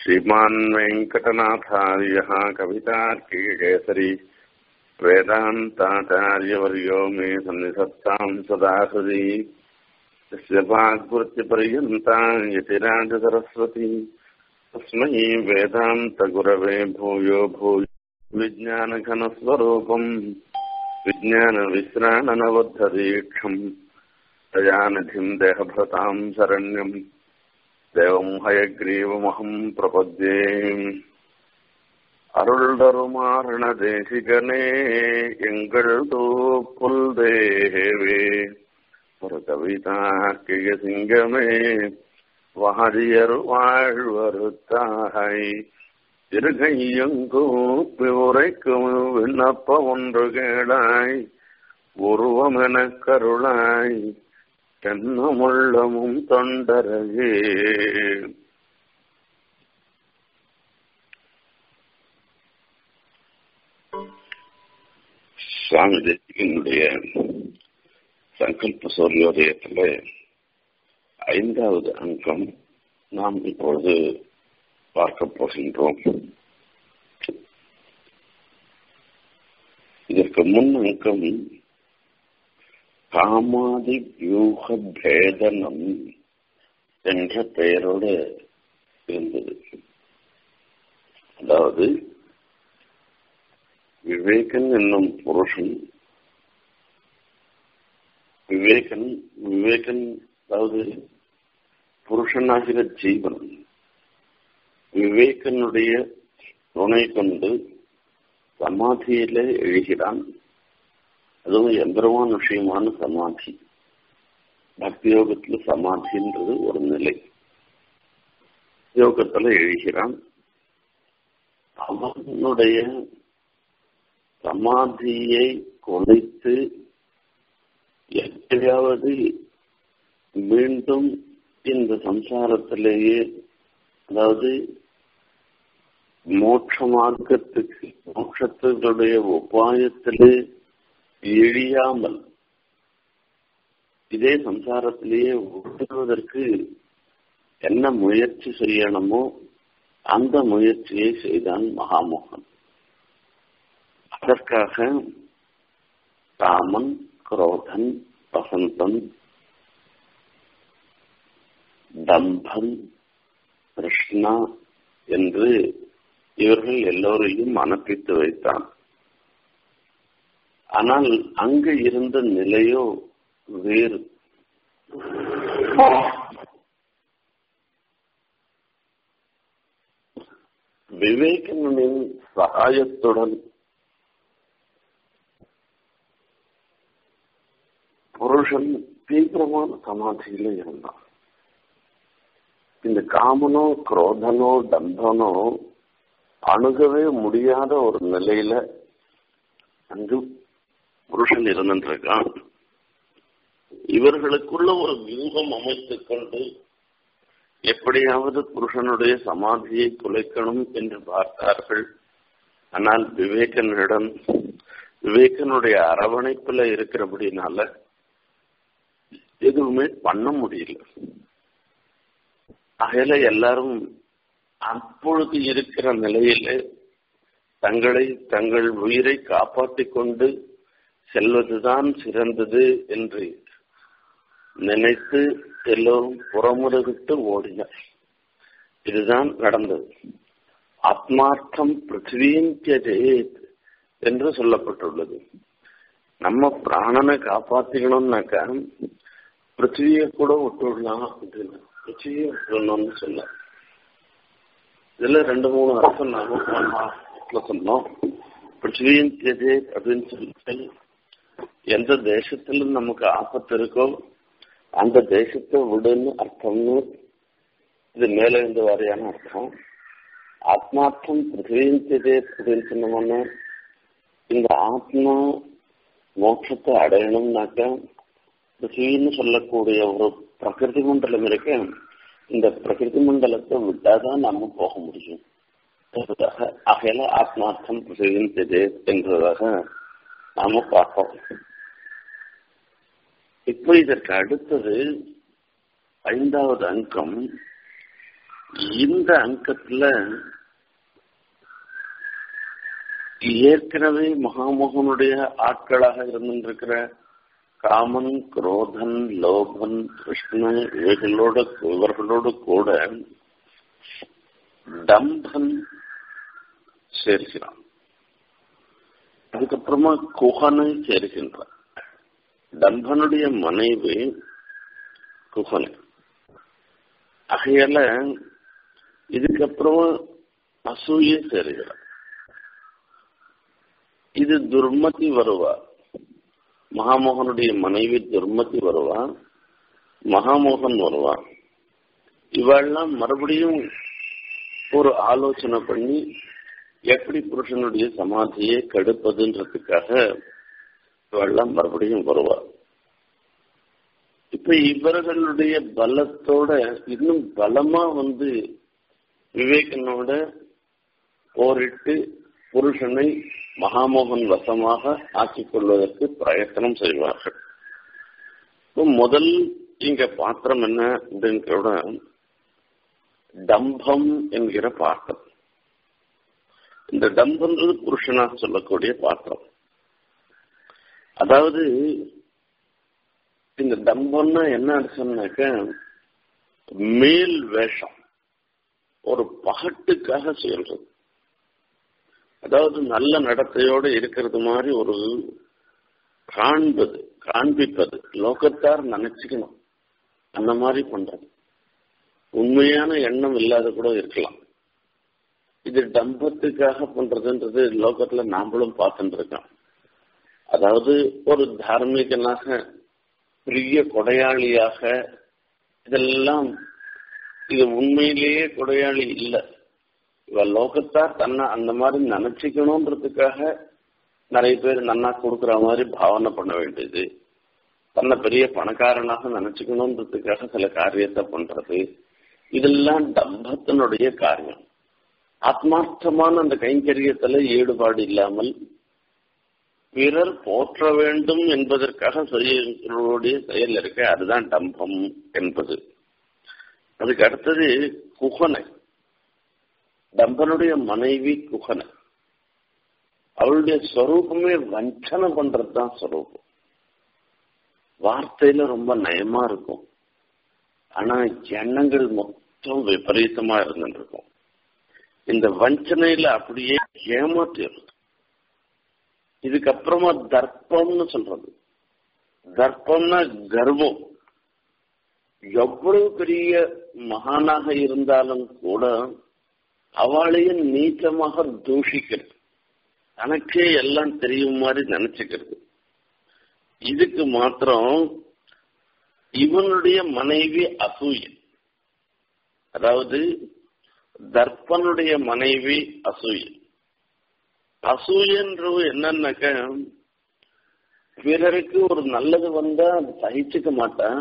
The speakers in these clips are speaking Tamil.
श्रीमान् वेङ्कटनाथार्यः कवितार्किकेसरी वेदान्ताचार्यवर्यो मे सन्निधत्ताम् सदा हृदि यस्य वाग्वृत्तिपर्यन्ता यतिराजसरस्वती तस्मै वेदान्तगुरवे भूयो भूयो विज्ञानघनस्वरूपम् विज्ञानविश्राणनबद्धदीक्षम् दयानिधिम् देहभृताम् शरण्यम् தேவம் ஹயக்ரீவமகம் பிரபத்யே அருள்தருமாரண தேசிகனே எங்கள் தூப்புல் தேவே ஒரு கவிதாக்கிய சிங்கமே வாரியர் வாழ்வருத்தாய் இருகையங்கூப்பி உரைக்கும் விண்ணப்ப ஒன்று கேளாய் உருவமென கருளாய் தென்னமுள்ளமும் தொண்டரகே சுவாமி தேசிகனுடைய சங்கல்ப சூரியோதயத்தில் ஐந்தாவது அங்கம் நாம் இப்பொழுது பார்க்க போகின்றோம் இதற்கு முன் அங்கம் காமாதி வியூக பேதனம் என்ற பெயரோடு இருந்தது அதாவது விவேகன் என்னும் புருஷன் விவேகன் விவேகன் அதாவது புருஷனாகிற ஜீவன் விவேகனுடைய துணை கொண்டு சமாதியில எழுகிறான் அதுவும் எந்திரமான விஷயமான சமாதி பக்தி யோகத்துல சமாதின்றது ஒரு நிலை யோகத்துல எழுகிறான் அவனுடைய சமாதியை குலைத்து எப்படியாவது மீண்டும் இந்த சம்சாரத்திலேயே அதாவது மோட்ச மார்க்கத்துக்கு மோட்சத்தினுடைய உபாயத்திலே இழியாமல் இதே சம்சாரத்திலேயே ஒட்டுவதற்கு என்ன முயற்சி செய்யணுமோ அந்த முயற்சியை செய்தான் மகாமோகன் அதற்காக ராமன் குரோதன் வசந்தன் தம்பன் கிருஷ்ணா என்று இவர்கள் எல்லோரையும் அனுப்பித்து வைத்தான் ஆனால் அங்கு இருந்த நிலையோ வேறு விவேகனின் சகாயத்துடன் புருஷன் தீவிரமான சமாதியில இருந்தான் இந்த காமனோ குரோதனோ டம்பனோ அணுகவே முடியாத ஒரு நிலையில அங்கு புருஷன் இருந்திருக்கான் இவர்களுக்குள்ள ஒரு வியூகம் அமைத்துக் கொண்டு எப்படியாவது புருஷனுடைய சமாதியை குலைக்கணும் என்று பார்த்தார்கள் ஆனால் விவேகனிடம் விவேகனுடைய அரவணைப்புல இருக்கிறபடினால எதுவுமே பண்ண முடியல அகையில எல்லாரும் அப்பொழுது இருக்கிற நிலையில தங்களை தங்கள் உயிரை காப்பாற்றிக் கொண்டு செல்வதுதான் சிறந்தது என்று நினைத்து எல்லோரும் புறமுறவிட்டு ஓடினர் இதுதான் நடந்தது ஆத்மார்த்தம் பிருத்திவியின் தியஜேத் என்று சொல்லப்பட்டுள்ளது நம்ம பிராணனை காப்பாத்திக்கணும்னாக்கா பிருத்திவியை கூட விட்டுடலாம் அப்படின்னு பிருத்திவியை விட்டுடணும்னு சொல்ல இதுல ரெண்டு மூணு அர்த்தம் நாம சொன்னோம் பிருத்திவியின் தியஜே அப்படின்னு சொல்லி எந்த தேசத்துல நமக்கு ஆபத்து இருக்கோ அந்த தேசத்தை விடுன்னு அர்த்தம்னு இது மேல இருந்து வரையான அர்த்தம் ஆத்மார்த்தம் பிருத்திவியின் தியஜே அப்படின்னு சொன்னோம்னா இந்த ஆத்மா மோட்சத்தை அடையணும்னாக்கா பிருத்திவின்னு சொல்லக்கூடிய ஒரு பிரகிருதி மண்டலம் இருக்கு இந்த பிரகிருதி மண்டலத்தை விட்டாதான் நம்ம போக முடியும் என்பதாக ஆகையில ஆத்மார்த்தம் பிரசித்தது என்றதாக நாம பார்ப்போம் இப்போ இதற்கு அடுத்தது ஐந்தாவது அங்கம் இந்த அங்கத்துல ஏற்கனவே மகாமோகனுடைய ஆட்களாக இருந்திருக்கிற காமன் குரோதன் லோபன் கிருஷ்ணன் இவைகளோட இவர்களோடு கூட டம்பன் சேர்க்கிறான் அதுக்கப்புறமா குஹனை சேர்க்கின்றான் டம்பனுடைய மனைவி குஹனை ஆகையால இதுக்கப்புறமா அசூய சேர்கிறான் இது துர்மதி வருவா மகாமோகனுடைய மனைவி துர்மதி வருவா மகாமோகன் வருவா இவெல்லாம் மறுபடியும் ஒரு ஆலோசனை பண்ணி எப்படி புருஷனுடைய சமாதியை கெடுப்பதுன்றதுக்காக இவெல்லாம் மறுபடியும் வருவா இப்ப இவர்களுடைய பலத்தோட இன்னும் பலமா வந்து விவேகனோட போரிட்டு புருஷனை மகாமோகன் வசமாக ஆக்கிக் கொள்வதற்கு பிரயத்தனம் செய்வார்கள் முதல் இங்க பாத்திரம் என்ன அப்படிங்கிற டம்பம் என்கிற பாத்திரம் இந்த டம்பன்றது புருஷனா சொல்லக்கூடிய பாத்திரம் அதாவது இந்த டம்பம்னா என்ன சொன்னாக்க மேல் வேஷம் ஒரு பகட்டுக்காக சொல்றது அதாவது நல்ல நடத்தையோடு இருக்கிறது மாதிரி ஒரு காண்பது காண்பிப்பது லோகத்தார் நினைச்சுக்கணும் அந்த மாதிரி பண்றது உண்மையான எண்ணம் இல்லாத கூட இருக்கலாம் இது டம்பத்துக்காக பண்றதுன்றது லோகத்துல நாமளும் பார்த்துட்டு இருக்கோம் அதாவது ஒரு தார்மீகனாக பெரிய கொடையாளியாக இதெல்லாம் இது உண்மையிலேயே கொடையாளி இல்லை இவ லோகத்தார் தன்னை அந்த மாதிரி நினைச்சுக்கணுன்றதுக்காக நிறைய பேர் நன்னா கொடுக்குற மாதிரி பாவனை பண்ண வேண்டியது தன்னை பெரிய பணக்காரனாக நினைச்சுக்கணுன்றதுக்காக சில காரியத்தை பண்றது இதெல்லாம் டம்பத்தினுடைய காரியம் ஆத்மார்த்தமான அந்த கைங்கரியத்துல ஈடுபாடு இல்லாமல் பிறர் போற்ற வேண்டும் என்பதற்காக செய்யக்கூடிய செயல் இருக்க அதுதான் டம்பம் என்பது அதுக்கு அடுத்தது குகனை டம்பனுடைய மனைவி குகனை அவளுடைய ஸ்வரூபமே வஞ்சனை பண்றது தான் ஸ்வரூபம் வார்த்தையில ரொம்ப நயமா இருக்கும் ஆனா எண்ணங்கள் மொத்தம் விபரீதமா இருந்துட்டு இருக்கும் இந்த வஞ்சனையில அப்படியே ஏமாத்திடுறது இதுக்கப்புறமா தர்ப்பம்னு சொல்றது தர்ப்பம்னா கர்வம் எவ்வளவு பெரிய மகானாக இருந்தாலும் கூட அவளையும் நீச்சமாக தூஷிக்கிறது தனக்கே எல்லாம் தெரியும் மாதிரி நினைச்சுக்கிறது இதுக்கு மாத்திரம் இவனுடைய மனைவி அசூய அதாவது தர்ப்பனுடைய மனைவி அசூய அசூயன்றது என்னன்னாக்க பிறருக்கு ஒரு நல்லது வந்தா அது சகிச்சுக்க மாட்டான்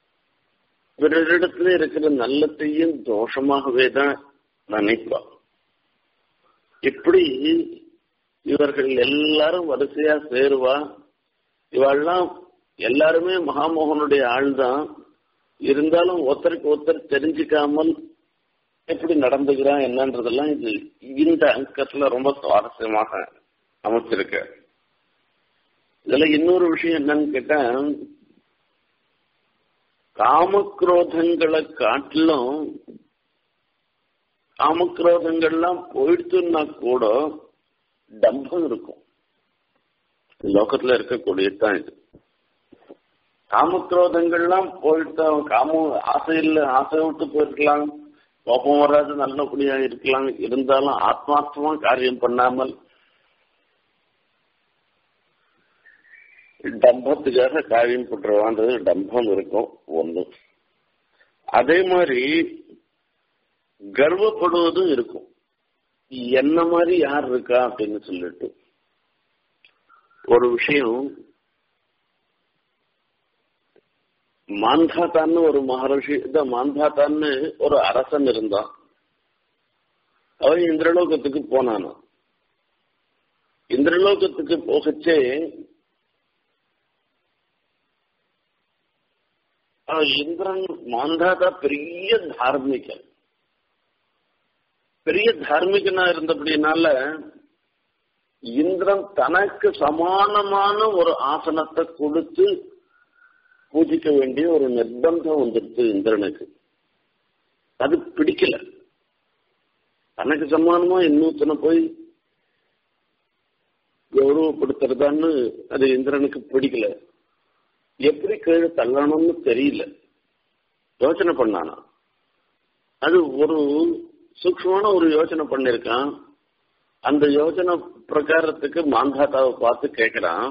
பிறரிடத்துல இருக்கிற நல்லத்தையும் தோஷமாகவே தான் நினைப்பா இப்படி இவர்கள் எல்லாரும் வரிசையா சேருவா இவெல்லாம் எல்லாருமே மகாமோகனுடைய ஆள் தான் இருந்தாலும் ஒருத்தருக்கு ஒருத்தர் தெரிஞ்சுக்காமல் எப்படி நடந்துக்கிறான் என்னன்றதெல்லாம் இது இந்த அங்கத்துல ரொம்ப சுவாரஸ்யமாக அமைச்சிருக்க இதுல இன்னொரு விஷயம் என்னன்னு கேட்டா காமக்ரோதங்களை காட்டிலும் காமக்ரோதங்கள்லாம் போயிடுச்சுன்னா கூட டம்பம் இருக்கும் லோகத்துல இருக்கக்கூடியதுதான் இது காமக்ரோதங்கள்லாம் போயிட்டு காம ஆசையில் ஆசை விட்டு போயிருக்கலாம் கோபம் வராது நல்லபடியா இருக்கலாம் இருந்தாலும் ஆத்மார்த்தமா காரியம் பண்ணாமல் டம்பத்துக்காக காரியம் பண்றவான்றது டம்பம் இருக்கும் ஒண்ணு அதே மாதிரி கர்வப்படுவதும் இருக்கும் என்ன மாதிரி யார் இருக்கா அப்படின்னு சொல்லிட்டு ஒரு விஷயம் மாந்தாத்தான்னு ஒரு மகர்ஷி இந்த மாந்தாத்தான்னு ஒரு அரசன் இருந்தான் அவன் இந்திரலோகத்துக்கு போனானா இந்திரலோகத்துக்கு போகச்சே இந்திரன் மாந்தாதா பெரிய தார்மிகன் பெரிய தார்மீகனா இருந்தபடினால இந்திரன் தனக்கு சமானமான ஒரு ஆசனத்தை கொடுத்து பூஜிக்க வேண்டிய ஒரு நிர்பந்தம் வந்துடுச்சு இந்திரனுக்கு அது பிடிக்கல தனக்கு சமானமா இன்னொருத்தனை போய் கௌரவப்படுத்துறதான்னு அது இந்திரனுக்கு பிடிக்கல எப்படி கீழே தள்ளணும்னு தெரியல யோசனை பண்ணானா அது ஒரு சூக்ஷமான ஒரு யோசனை பண்ணிருக்கான் அந்த யோசனை பிரகாரத்துக்கு மாந்தாத்தாவை பார்த்து கேட்கிறான்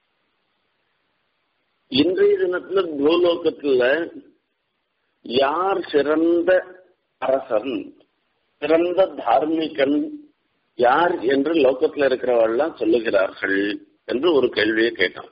இன்றைய தினத்துல பூலோகத்துல யார் சிறந்த அரசன் சிறந்த தார்மிகன் யார் என்று லோகத்துல இருக்கிறவெல்லாம் சொல்லுகிறார்கள் என்று ஒரு கேள்வியை கேட்டான்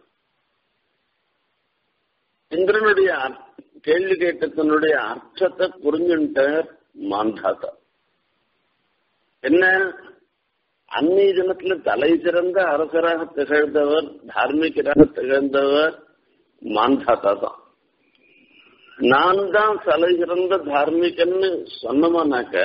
இந்திரனுடைய கேள்வி கேட்டதனுடைய அர்த்தத்தை புரிஞ்சுட்டார் மாந்தாத்தா என்ன அன்னைய தினத்துல தலை சிறந்த அரசராக திகழ்ந்தவர் தார்மீகராக திகழ்ந்தவர் மாந்தாத்தா தான் நான் தான் தலை சிறந்த தார்மீகன்னு சொன்னமானாக்க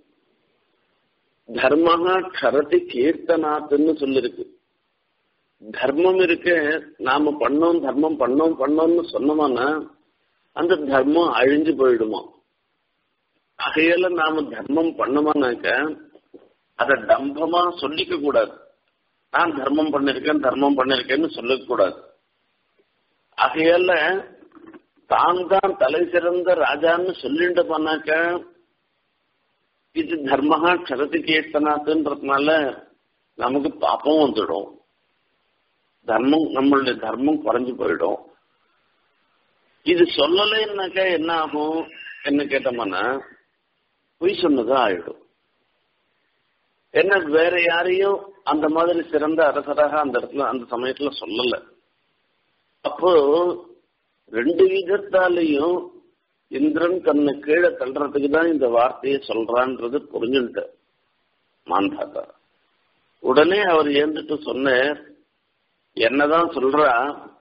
தர்மஹா க்ஷரதி கீர்த்தனாத்துன்னு சொல்லிருக்கு தர்மம் இருக்க நாம பண்ணோம் தர்மம் பண்ணோம் பண்ணோம்னு சொன்னோம்னா அந்த தர்மம் அழிஞ்சு போயிடுமா ஆகையால நாம தர்மம் பண்ணோமானாக்க அத டம்பமா சொல்லிக்க கூடாது நான் தர்மம் பண்ணிருக்கேன் தர்மம் பண்ணிருக்கேன்னு சொல்லிக்க கூடாது ஆகையால தான் தான் தலை சிறந்த ராஜான்னு சொல்லிட்டு பண்ணாக்க இது தர்மஹா க்ஷரதி கீர்த்தனாத்துன்றதுனால நமக்கு பாப்பம் வந்துடும் தர்மம் நம்மளுடைய தர்மம் குறைஞ்சு போயிடும் இது சொல்லலைன்னாக்கா என்ன ஆகும் என்ன கேட்டோம்னா பொய் சொன்னதா ஆயிடும் என்ன வேற யாரையும் அந்த மாதிரி சிறந்த அரசராக அந்த இடத்துல அந்த சமயத்துல சொல்லல அப்போ ரெண்டு விதத்தாலையும் இந்திரன் தன்னை கீழே தள்ளுறதுக்கு தான் இந்த வார்த்தையை சொல்றான்றது புரிஞ்சுட்ட மாந்தாத்தா உடனே அவர் ஏந்துட்டு சொன்னார் என்னதான் சொல்றா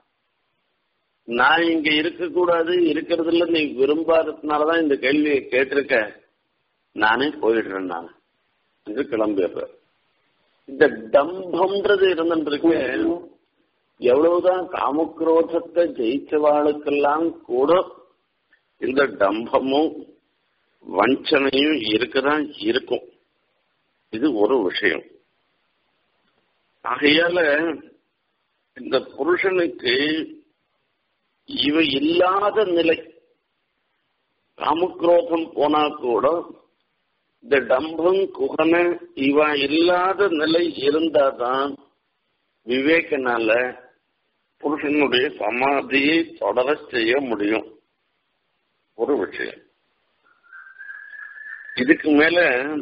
நான் இங்க இருக்கக்கூடாது இருக்கிறதுல நீ விரும்பாததுனாலதான் இந்த கேள்வியை கேட்டிருக்க நானே போயிடுறேன் நான் என்று கிளம்பிடுறேன் இந்த டம்பம்ன்றது இருந்துருக்கு எவ்வளவுதான் காமக்ரோதத்தை ஜெயிச்சவாளுக்கெல்லாம் கூட இந்த டம்பமும் வஞ்சனையும் இருக்கதான் இருக்கும் இது ஒரு விஷயம் ஆகையால இந்த புருஷனுக்கு இவ இல்லாத நிலை காமக்ரோதம் போனா கூட இந்த டம்பம் குகன இவ இல்லாத நிலை இருந்தாதான் விவேகனால புருஷனுடைய சமாதியை தொடர செய்ய முடியும் ஒரு விஷயம் இதுக்கு மேல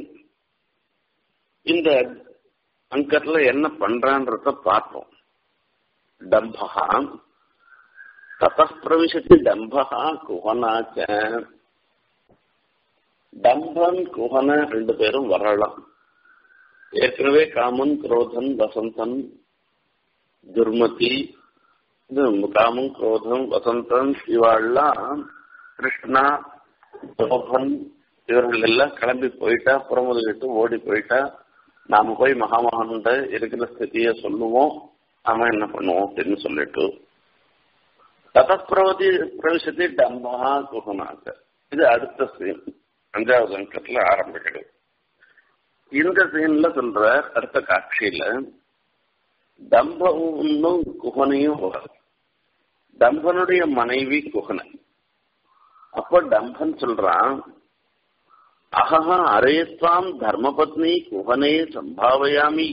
இந்த அங்கத்துல என்ன பண்றான்றத பார்ப்போம் டம்பகா தபிரவிசத்தி டம்பகா குஹனாச்ச டம்பன் குஹன ரெண்டு பேரும் வரலாம் ஏற்கனவே காமன் குரோதன் வசந்தன் துர்மதி காமம் குரோதம் வசந்தன் இவாள்லாம் கிருஷ்ணா சோபன் இவர்கள் எல்லாம் கிளம்பி போயிட்டா புறமுதுகிட்டு ஓடி போயிட்டா நாம போய் மகாமகன்ட இருக்கிற ஸ்திதிய சொல்லுவோம் நாம என்ன பண்ணுவோம் அப்படின்னு சொல்லிட்டு ததப்பிரவதி பிரவேசத்தை டம்பா குகனாக இது அடுத்த சீன் அஞ்சாவது அங்கத்துல ஆரம்பிக்கிறது இந்த சீன்ல சொல்ற அடுத்த காட்சியில தம்பனும் குகனையும் தம்பனுடைய மனைவி குகனை அப்ப டம்பன் சொல்றான் அஹா அரேஸ்வாம் தர்மபத்னி குஹனே சம்பாவயாமி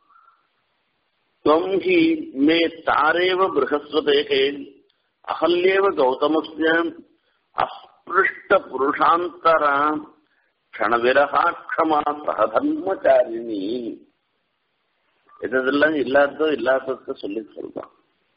त्वं हि मे तारेव बृहस्पतेः अहल्येव गौतमस्य अस्पृष्टपुरुषान्तरा க்ஷணவிரகாட்சமா சகதர்மச்சாரிணி இதெல்லாம் இல்லாததோ இல்லாதத சொல்லி சொல்றான்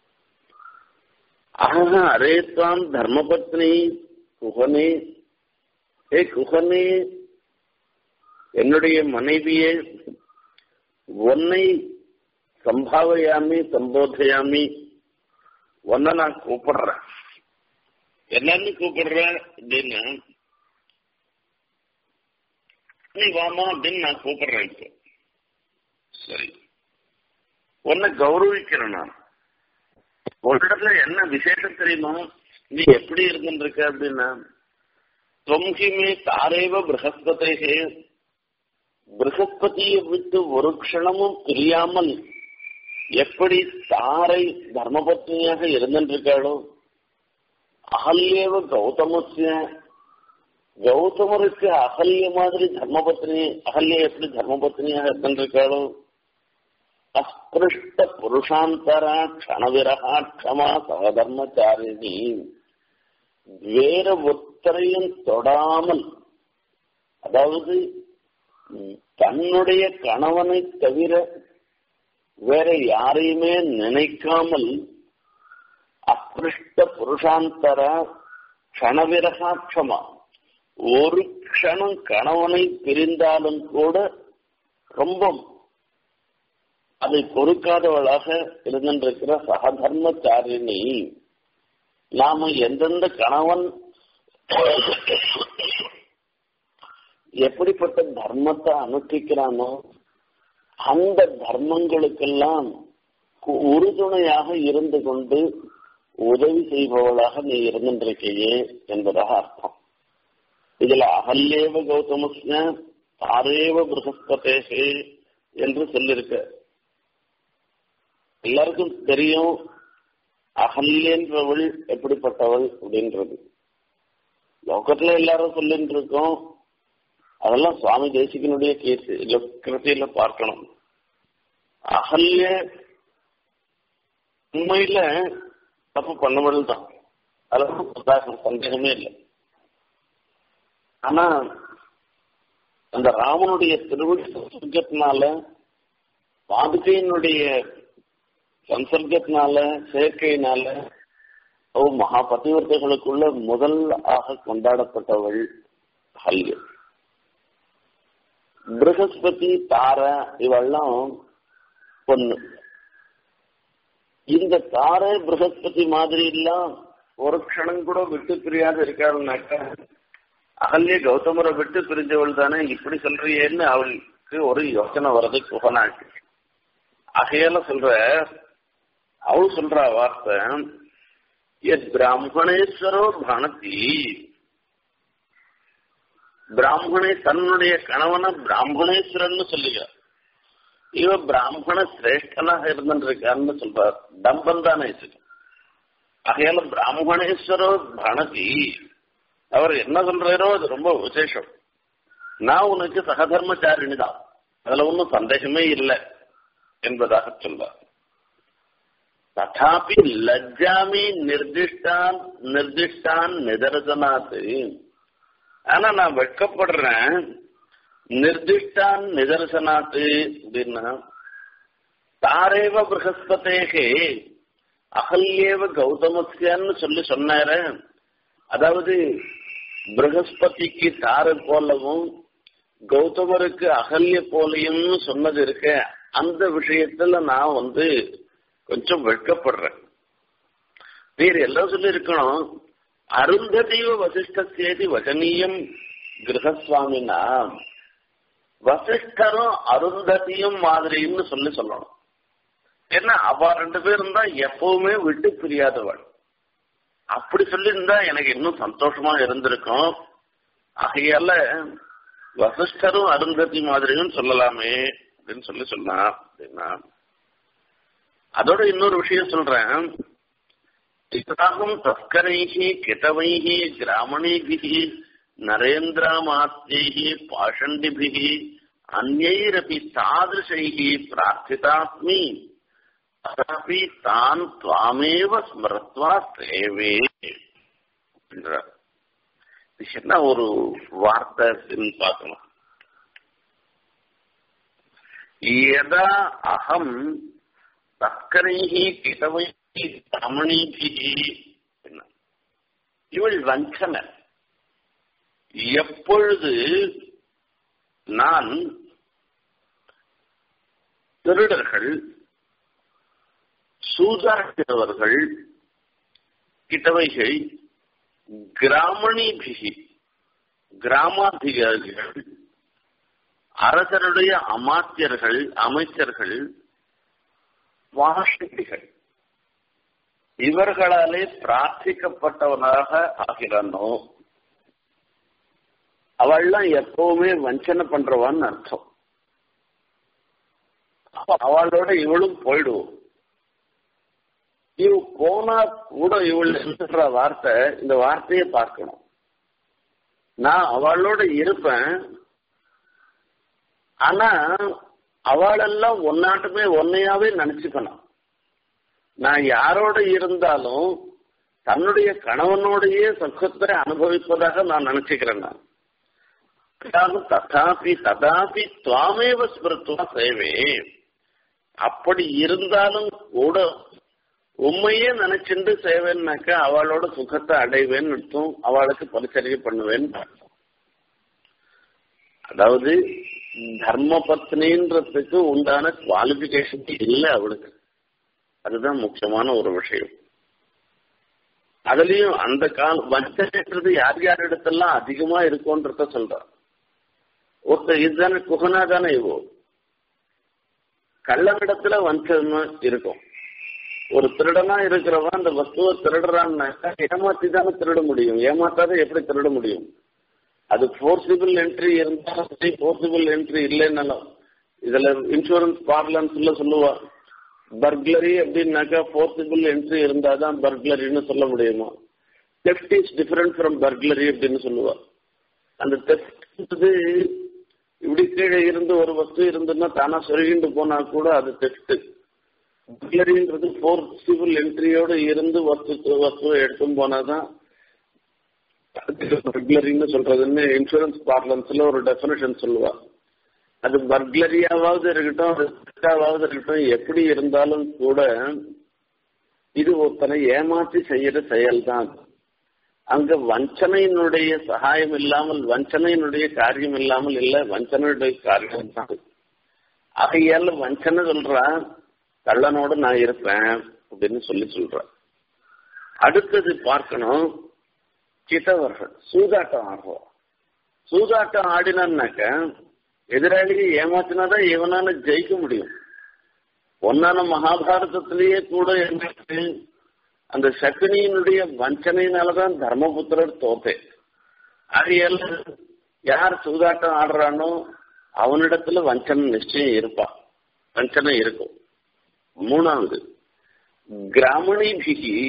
ஆஹா அரேத்வாம் தர்மபத்னி குஹனே ஏ குஹனே என்னுடைய மனைவியே உன்னை சம்பாவையாமி சம்போதையாமி உன்னை நான் கூப்பிடுறேன் என்னன்னு கூப்பிடுறேன் அப்படின்னு நீ வாமா அப்படின்னு நான் கூப்பிடுறேன் இப்போ சரி உன்னை கௌரவிக்கிறேன் நான் ஒரு இடத்துல என்ன விசேஷம் தெரியுமா நீ எப்படி இருந்துருக்க அப்படின்னா தொம்கிமே தாரேவ பிரகஸ்பதேகே பிரகஸ்பதியை விட்டு ஒரு க்ஷணமும் பிரியாமல் எப்படி தாரை தர்மபத்னியாக இருந்திருக்காளோ அகல்யேவ கௌதமசிய கௌதமருக்கு அகல்ய மாதிரி தர்மபத்னி அகல்ய எப்படி தர்மபத்னியாக இருந்திருக்காளோ அஸ்பிருஷ்ட புருஷாந்தரா க்ஷணவிரகா க்ஷமா சகதர்மச்சாரிணி வேற ஒத்தரையும் தொடாமல் அதாவது தன்னுடைய கணவனை தவிர வேற யாரையுமே நினைக்காமல் அப்பிருஷ்ட புருஷாந்தர க்ஷணவிரகாட்சமா ஒரு க்ஷணம் கணவனை பிரிந்தாலும் கூட ரொம்ப அதை பொறுக்காதவளாக இருந்திருக்கிற சகதர்மச்சாரிணி நாம எந்தெந்த கணவன் எப்படிப்பட்ட தர்மத்தை அனுஷ்டிக்கிறானோ அந்த தர்மங்களுக்கெல்லாம் உறுதுணையாக இருந்து கொண்டு உதவி செய்பவளாக நீ இருந்திருக்கையே என்பதாக அர்த்தம் இதுல அகல்யேவ கௌதமஸ்ய தாரேவ பிரகஸ்பதேகே என்று சொல்லிருக்க எல்லாருக்கும் தெரியும் அகல்யன்றவள் எப்படிப்பட்டவள் அப்படின்றது லோகத்துல எல்லாரும் சொல்லிட்டு இருக்கோம் அதெல்லாம் சுவாமி தேசிகனுடைய கேஸ் கிருத்தியில பார்க்கணும் அகல்ய உண்மையில தப்பு பண்ணவள் தான் அதெல்லாம் சந்தேகமே இல்லை ஆனா அந்த ராமனுடைய திருவிழி சம்சர்க்கத்தினால பாதுகையினுடைய சம்சர்க்கத்தினால செயற்கையினால ஓ மகா பதிவர்த்தைகளுக்குள்ள முதல் ஆக கொண்டாடப்பட்டவள் ஹல்ய பிரகஸ்பதி தார இவெல்லாம் பொண்ணு இந்த தார பிரகஸ்பதி மாதிரி எல்லாம் ஒரு க்ஷணம் கூட விட்டு பிரியாத இருக்காருனாக்கா அகல்ய கௌதமரை விட்டு பிரிஞ்சவள் தானே இப்படி சொல்றியேன்னு அவளுக்கு ஒரு யோசனை வர்றது குகனாக்கு அகையால சொல்ற அவள் சொல்ற வார்த்தை எத் பிராமணேஸ்வரோ பானதி பிராமணே தன்னுடைய கணவனை பிராமணேஸ்வரன் சொல்லுகிறார் இவ பிராமண சிரேஷ்டனாக இருந்திருக்காருன்னு சொல்றார் டம்பம் தானே ஆகையால பிராமணேஸ்வரோ பானதி அவர் என்ன சொல்றாரோ அது ரொம்ப விசேஷம் நான் உனக்கு சகதர்மச்சாரிணி தான் அதுல ஒன்றும் சந்தேகமே இல்லை என்பதாக சொல்வார் ததாபி லஜ்ஜாமி நிர்திஷ்டான் நிர்திஷ்டான் நிதர்சனாத்து ஆனா நான் வெட்கப்படுறேன் நிர்திஷ்டான் நிதர்சனாத்து அப்படின்னா தாரேவ பிரகஸ்பதேகே அகல்யேவ கௌதமஸ்யான்னு சொல்லி சொன்னார அதாவது பிரகஸ்பதிக்கு தாரை போலவும் கௌதமருக்கு அகல்ய போலையும் சொன்னது இருக்க அந்த விஷயத்துல நான் வந்து கொஞ்சம் வெட்கப்படுறேன் வேறு எல்லாம் சொல்லி இருக்கணும் அருந்ததீவ வசிஷ்டசேதி வசனீயம் கிரகசுவாமினா வசிஷ்டரும் அருந்ததியும் மாதிரின்னு சொல்லி சொல்லணும் ஏன்னா அவ ரெண்டு பேரும் தான் எப்பவுமே விட்டு பிரியாதவள் அப்படி சொல்லியிருந்தா எனக்கு இன்னும் சந்தோஷமா இருந்திருக்கும் ஆகையால வசிஷ்டரும் அருந்ததி மாதிரியும் சொல்லலாமே அப்படின்னு சொல்லி சொன்னான் அப்படின்னா அதோட இன்னொரு விஷயம் சொல்றேன் இதாகும் தஸ்கரைஹி கிதவைஹி கிராமணிபிகி நரேந்திரமாத்தியைஹி பாஷண்டிபிகி அந்நைரபி தாதிருஷைஹி பிரார்த்திதாஸ்மி அதாபி தான் துவாமேவ ஸ்மரத்வா சேவே என்றார் இது என்ன ஒரு வார்த்தை பார்க்கணும் யதா அகம் தக்கரைஹி கிதவைஹி ரமணிபிகி இவள் வஞ்சனை எப்பொழுது நான் திருடர்கள் சூதாடுகிறவர்கள் கிட்டவைகள் கிராமணிபிகி கிராமாதிகாரிகள் அரசருடைய அமாத்தியர்கள் அமைச்சர்கள் வாஷிகள் இவர்களாலே பிரார்த்திக்கப்பட்டவனாக ஆகிறானோ அவள்லாம் எப்பவுமே வஞ்சனை பண்றவான்னு அர்த்தம் அப்ப அவளோட இவளும் போயிடுவோம் இவ போனா கூட இவள் சொல்ற வார்த்தை இந்த வார்த்தையை பார்க்கணும் நான் அவளோட இருப்பேன் ஆனா அவளெல்லாம் ஒன்னாட்டுமே ஒன்னையாவே நினைச்சுக்கணும் நான் யாரோட இருந்தாலும் தன்னுடைய கணவனோடையே சுகத்தை அனுபவிப்பதாக நான் நினைச்சுக்கிறேன் நான் ததாபி ததாபி துவாமேவ ஸ்மிருத்துவா சேவே அப்படி இருந்தாலும் கூட உண்மையே நினைச்சுட்டு சேவைன்னாக்கா அவளோட சுகத்தை அடைவேன்னு அர்த்தம் அவளுக்கு பரிசரிகை பண்ணுவேன்னு அர்த்தம் அதாவது தர்ம பத்னின்றதுக்கு உண்டான குவாலிபிகேஷன் இல்லை அவளுக்கு அதுதான் முக்கியமான ஒரு விஷயம் அதுலயும் அந்த கால வஞ்சனைன்றது யார் யார் இடத்தெல்லாம் அதிகமா இருக்கும்ன்றத சொல்றான் ஒருத்தர் இதுதானே குகனா தானே இவோ கள்ளவிடத்துல வஞ்சம் இருக்கும் ஒரு திருடனா இருக்கிறவன் அந்த வஸ்துவை திருடுறான்னாக்கா ஏமாத்தி தானே திருட முடியும் ஏமாத்தாத எப்படி திருட முடியும் அது போர்சிபிள் என்ட்ரி இருந்தாலும் சரி போர்சிபிள் என்ட்ரி இல்லைன்னாலும் இதுல இன்சூரன்ஸ் பார்லன்ஸ்ல சொல்லுவா பர்க்லரி அப்படின்னாக்கா போர்சிபிள் என்ட்ரி இருந்தாதான் பர்க்லரின்னு சொல்ல முடியுமா theft is different from burglary அப்படின்னு சொல்லுவா அந்த தெஃப்ட் இப்படி கீழே இருந்து ஒரு வஸ்து இருந்துன்னா தானா சொருகிண்டு போனா கூட அது தெஃப்ட் பர்க்லரின்றது போர்சிபிள் என்ட்ரியோட இருந்து வஸ்து வஸ்துவை எடுத்தும் போனாதான் பர்க்லரின்னு சொல்றதுன்னு இன்சூரன்ஸ் பார்லன்ஸ்ல ஒரு டெபினேஷன் சொல்லுவா அது பர்க்லரியாவது இருக்கட்டும் அது இருக்கட்டும் எப்படி இருந்தாலும் கூட இது ஒருத்தனை ஏமாற்றி செய்யற செயல்தான் அங்க வஞ்சனையினுடைய சகாயம் இல்லாமல் வஞ்சனையினுடைய காரியம் இல்லாமல் இல்ல வஞ்சனையுடைய காரியம் தான் ஆகையால வஞ்சனை சொல்றா கள்ளனோடு நான் இருப்பேன் அப்படின்னு சொல்லி சொல்ற அடுத்தது பார்க்கணும் கிட்டவர்கள் சூதாட்டம் ஆடுவோம் சூதாட்டம் ஆடினான்னாக்க எதிராளியை ஏமாத்தினாதான் இவனால ஜெயிக்க முடியும் ஒன்னான மகாபாரதத்திலேயே கூட என்ன அந்த சக்னியினுடைய வஞ்சனையினாலதான் தர்மபுத்திரர் தோத்தே ஆகையால யார் சூதாட்டம் ஆடுறானோ அவனிடத்துல வஞ்சனை நிச்சயம் இருப்பான் வஞ்சனை இருக்கும் மூணாவது கிராமணிபிகி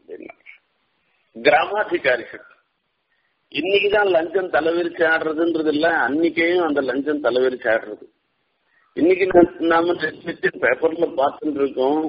கிராமாதிகாரிகள் இன்னைக்குதான் லஞ்சம் தலைவிரிச்சு ஆடுறதுன்றது இல்ல அன்னைக்கையும் அந்த லஞ்சம் தலைவிரிச்சு ஆடுறது இன்னைக்கு நாம பேப்பர்ல பார்த்துட்டு இருக்கோம்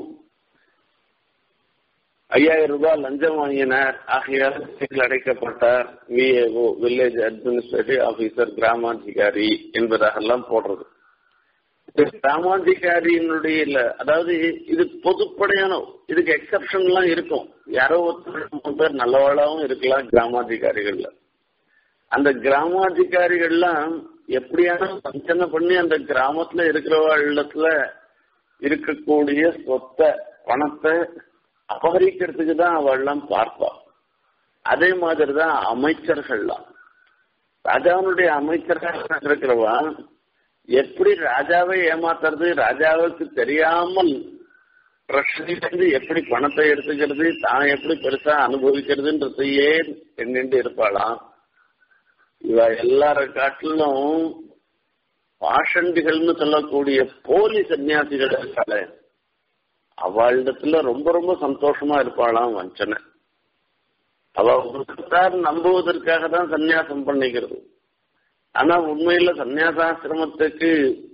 ஐயாயிரம் ரூபாய் லஞ்சம் வாங்கினார் ஆகையால் சிறையில் அடைக்கப்பட்டார் விஏஓ வில்லேஜ் அட்மினிஸ்ட்ரேட்டிவ் ஆபீசர் கிராமாதிகாரி என்பதாகலாம் போடுறது கிராமாதிகாரியினுடைய இல்ல அதாவது இது பொதுப்படையான இதுக்கு எக்ஸப்ஷன் எல்லாம் இருக்கும் யாரோ ஒருத்தர் பேர் நல்லவாளாவும் இருக்கலாம் கிராமாதிகாரிகள்ல அந்த கிராமாதிகாரிகள்லாம் எப்படியான வஞ்சனை பண்ணி அந்த கிராமத்துல இருக்கிறவள்ளத்துல இருக்கக்கூடிய சொத்தை பணத்தை அபகரிக்கிறதுக்கு தான் அவள்லாம் பார்ப்பா அதே மாதிரிதான் அமைச்சர்கள்லாம் ராஜாவுடைய அமைச்சர்கள் இருக்கிறவா எப்படி ராஜாவை ஏமாத்துறது ராஜாவுக்கு தெரியாமல் பிரச்சனையிலிருந்து எப்படி பணத்தை எடுத்துக்கிறது தான் எப்படி பெருசா அனுபவிக்கிறதுன்றதையே எண்ணிட்டு இருப்பாளாம் இவ எல்லார காட்டிலும் பாஷண்டிகள்னு சொல்லக்கூடிய போலி சன்னியாசிகள் இருக்காளே அவளிடத்துல ரொம்ப ரொம்ப சந்தோஷமா இருப்பாளாம் வஞ்சனை அவ உலகத்தார் நம்புவதற்காக தான் சன்னியாசம் பண்ணிக்கிறது ஆனா உண்மையில சன்னியாசாசிரமத்துக்கு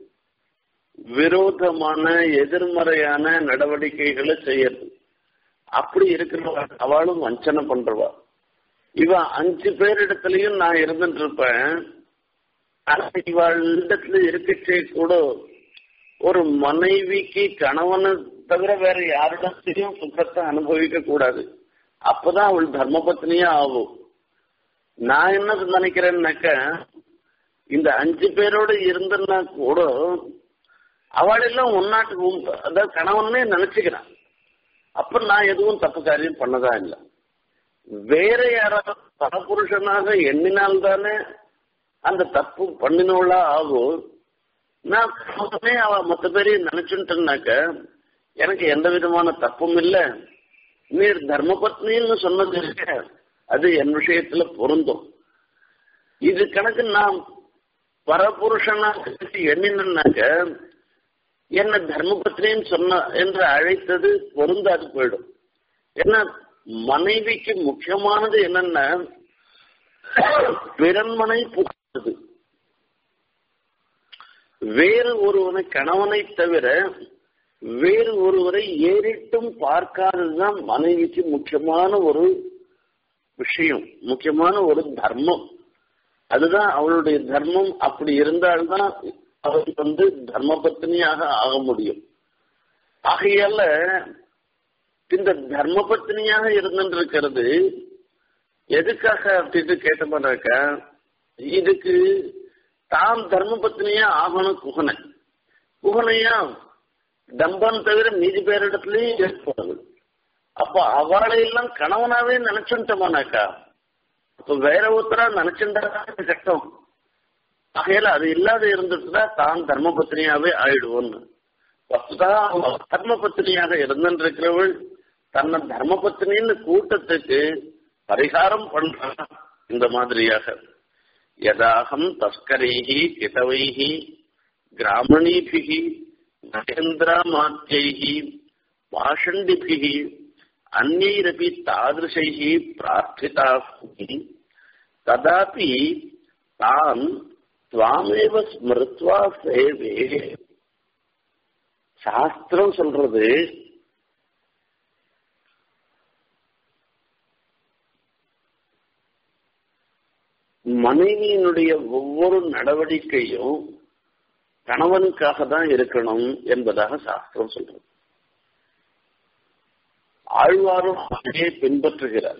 விரோதமான எதிர்மறையான நடவடிக்கைகளை செய்யறது அப்படி இருக்கிறவ அவளும் வஞ்சனை பண்றவா இவ அஞ்சு பேரிடத்துலயும் நான் இருந்துட்டு இருப்பேன் ஆனா இவளிடத்துல இருக்கச்சே கூட ஒரு மனைவிக்கு கணவனை தவிர வேற யாரிடத்தையும் சுகத்தை அனுபவிக்க கூடாது அப்பதான் அவள் தர்மபத்னியா ஆகும் நான் என்ன நினைக்கிறேன்னாக்க இந்த அஞ்சு பேரோட இருந்தன்னா கூட அவளெல்லாம் உன்னாட்டுக்கு அதாவது கணவனே நினைச்சுக்கிறான் அப்ப நான் எதுவும் தப்பு காரியம் பண்ணதா இல்லை வேற யாராவது பரபுருஷனாக எண்ணினால்தானே அந்த தப்பு பண்ணினவளா ஆகும் நான் கணவனே அவ மொத்த பேரையும் நினைச்சுட்டேன்னாக்க எனக்கு எந்த விதமான தப்பும் இல்ல நீர் தர்மபத்னின்னு சொன்னது இருக்க அது என் விஷயத்துல பொருந்தும் இது கணக்கு நான் பரபுருஷனா எண்ணினாக்க என்ன தர்மபத்னின்னு சொன்ன என்று அழைத்தது பொருந்தாது போயிடும் ஏன்னா மனைவிக்கு முக்கியமானது என்னன்னா பிறன்மனை புகழ்வது வேறு ஒருவனை கணவனை தவிர வேறு ஒருவரை ஏறிட்டும் பார்க்காததுதான் மனைவிக்கு முக்கியமான ஒரு விஷயம் முக்கியமான ஒரு தர்மம் அதுதான் அவளுடைய தர்மம் அப்படி இருந்தால்தான் அவள் வந்து தர்மபத்னியாக ஆக முடியும் ஆகையால இந்த தர்மபத்னியாக இருந்திருக்கிறது எதுக்காக அப்படின்னு கேட்டோம்னாக்க இதுக்கு தாம் தர்மபத்னியா ஆகணும் குகனை குகனையா தம்பன் தவிர மீதி பேரிடத்துலயும் ஏற்படுது அப்ப அவளை எல்லாம் கணவனாவே நினைச்சுட்டோமானாக்கா அப்ப வேற ஒருத்தரா நினைச்சுட்டா கஷ்டம் ஆகையில அது இல்லாத இருந்துட்டுனா தான் தர்மபத்னியாவே ஆயிடுவோன்னு வஸ்துதா தர்மபத்னியாக இருந்திருக்கிறவள் தன்னை தர்மபத்னின்னு கூட்டத்துக்கு பரிகாரம் பண்றான் இந்த மாதிரியாக யதாகம் தஸ்கரைஹி கிதவைஹி கிராமணீபிகி நகேந்திரமாத்தியைஹி பாஷண்டிபிகி அந்நைரபி தாதிருஷைஹி பிரார்த்திதாஹி ததாபி தான் துவாமேவ ஸ்மிருத்வா சேவே சாஸ்திரம் சொல்றது மனைவியினுடைய ஒவ்வொரு நடவடிக்கையும் கணவனுக்காக தான் இருக்கணும் என்பதாக சாஸ்திரம் சொல்றது ஆழ்வாரும் அதையே பின்பற்றுகிறார்